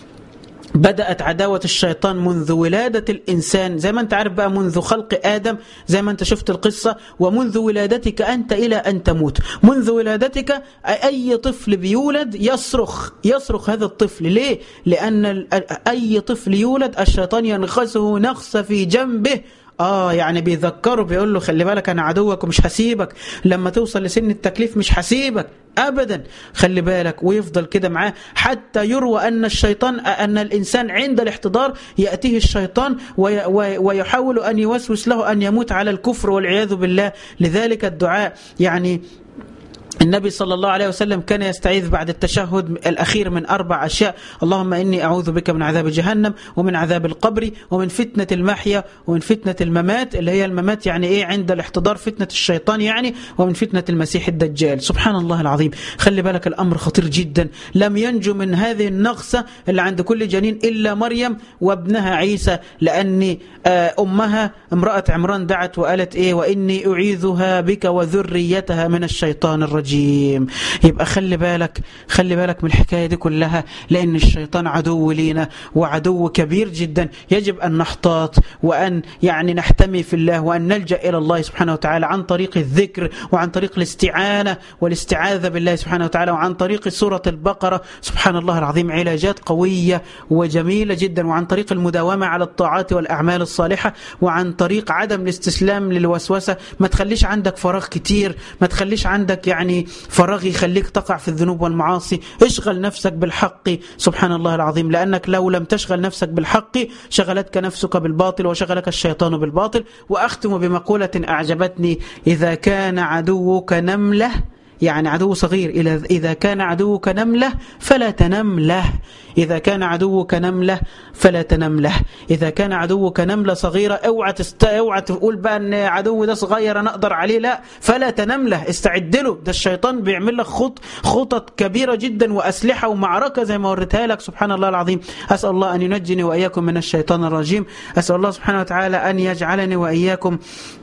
بدأت عداوة الشيطان منذ ولادة الإنسان زي ما أنت عارف بقى منذ خلق آدم زي ما أنت شفت القصة ومنذ ولادتك أنت إلى أن تموت منذ ولادتك أي طفل بيولد يصرخ يصرخ هذا الطفل ليه؟ لأن أي طفل يولد الشيطان ينخسه نخسة في جنبه اه يعني بيذكره بيقول له خلي بالك انا عدوك ومش هسيبك لما توصل لسن التكليف مش هسيبك ابدا خلي بالك ويفضل كده معاه حتى يروى ان الشيطان ان الانسان عند الاحتضار ياتيه الشيطان ويحاول ان يوسوس له ان يموت على الكفر والعياذ بالله لذلك الدعاء يعني النبي صلى الله عليه وسلم كان يستعيذ بعد التشهد الأخير من أربع أشياء اللهم إني أعوذ بك من عذاب جهنم ومن عذاب القبر ومن فتنة المحيا ومن فتنة الممات اللي هي الممات يعني إيه عند الاحتضار فتنة الشيطان يعني ومن فتنة المسيح الدجال سبحان الله العظيم خلي بالك الأمر خطير جدا لم ينجو من هذه النغصة اللي عند كل جنين إلا مريم وابنها عيسى لأن أمها امرأة عمران دعت وقالت إيه وإني أعيذها بك وذريتها من الشيطان الرجيم الرجيم يبقى خلي بالك خلي بالك من الحكاية دي كلها لأن الشيطان عدو لينا وعدو كبير جدا يجب أن نحتاط وأن يعني نحتمي في الله وأن نلجأ إلى الله سبحانه وتعالى عن طريق الذكر وعن طريق الاستعانة والاستعاذة بالله سبحانه وتعالى وعن طريق سورة البقرة سبحان الله العظيم علاجات قوية وجميلة جدا وعن طريق المداومة على الطاعات والأعمال الصالحة وعن طريق عدم الاستسلام للوسوسة ما تخليش عندك فراغ كتير ما تخليش عندك يعني فراغ يخليك تقع في الذنوب والمعاصي اشغل نفسك بالحق سبحان الله العظيم لأنك لو لم تشغل نفسك بالحق شغلتك نفسك بالباطل وشغلك الشيطان بالباطل وأختم بمقولة أعجبتني إذا كان عدوك نملة يعني عدو صغير إذا كان عدوك نملة فلا تنم له إذا كان عدوك نملة فلا تنم له إذا كان عدوك نملة صغيرة اوعى تست... اوعى تقول بقى ان عدو ده صغير انا اقدر عليه لا فلا تنم له استعد له ده الشيطان بيعمل لك خط خطط كبيرة جدا وأسلحة ومعركة زي ما وريتها لك سبحان الله العظيم أسأل الله أن ينجني وإياكم من الشيطان الرجيم أسأل الله سبحانه وتعالى أن يجعلني وإياكم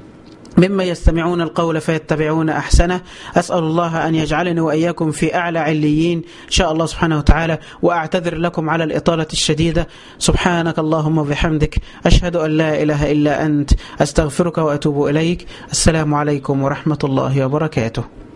مما يستمعون القول فيتبعون أحسنه أسأل الله أن يجعلني وإياكم في أعلى عليين إن شاء الله سبحانه وتعالى وأعتذر لكم على الإطالة الشديدة سبحانك اللهم وبحمدك أشهد أن لا إله إلا أنت أستغفرك وأتوب إليك السلام عليكم ورحمة الله وبركاته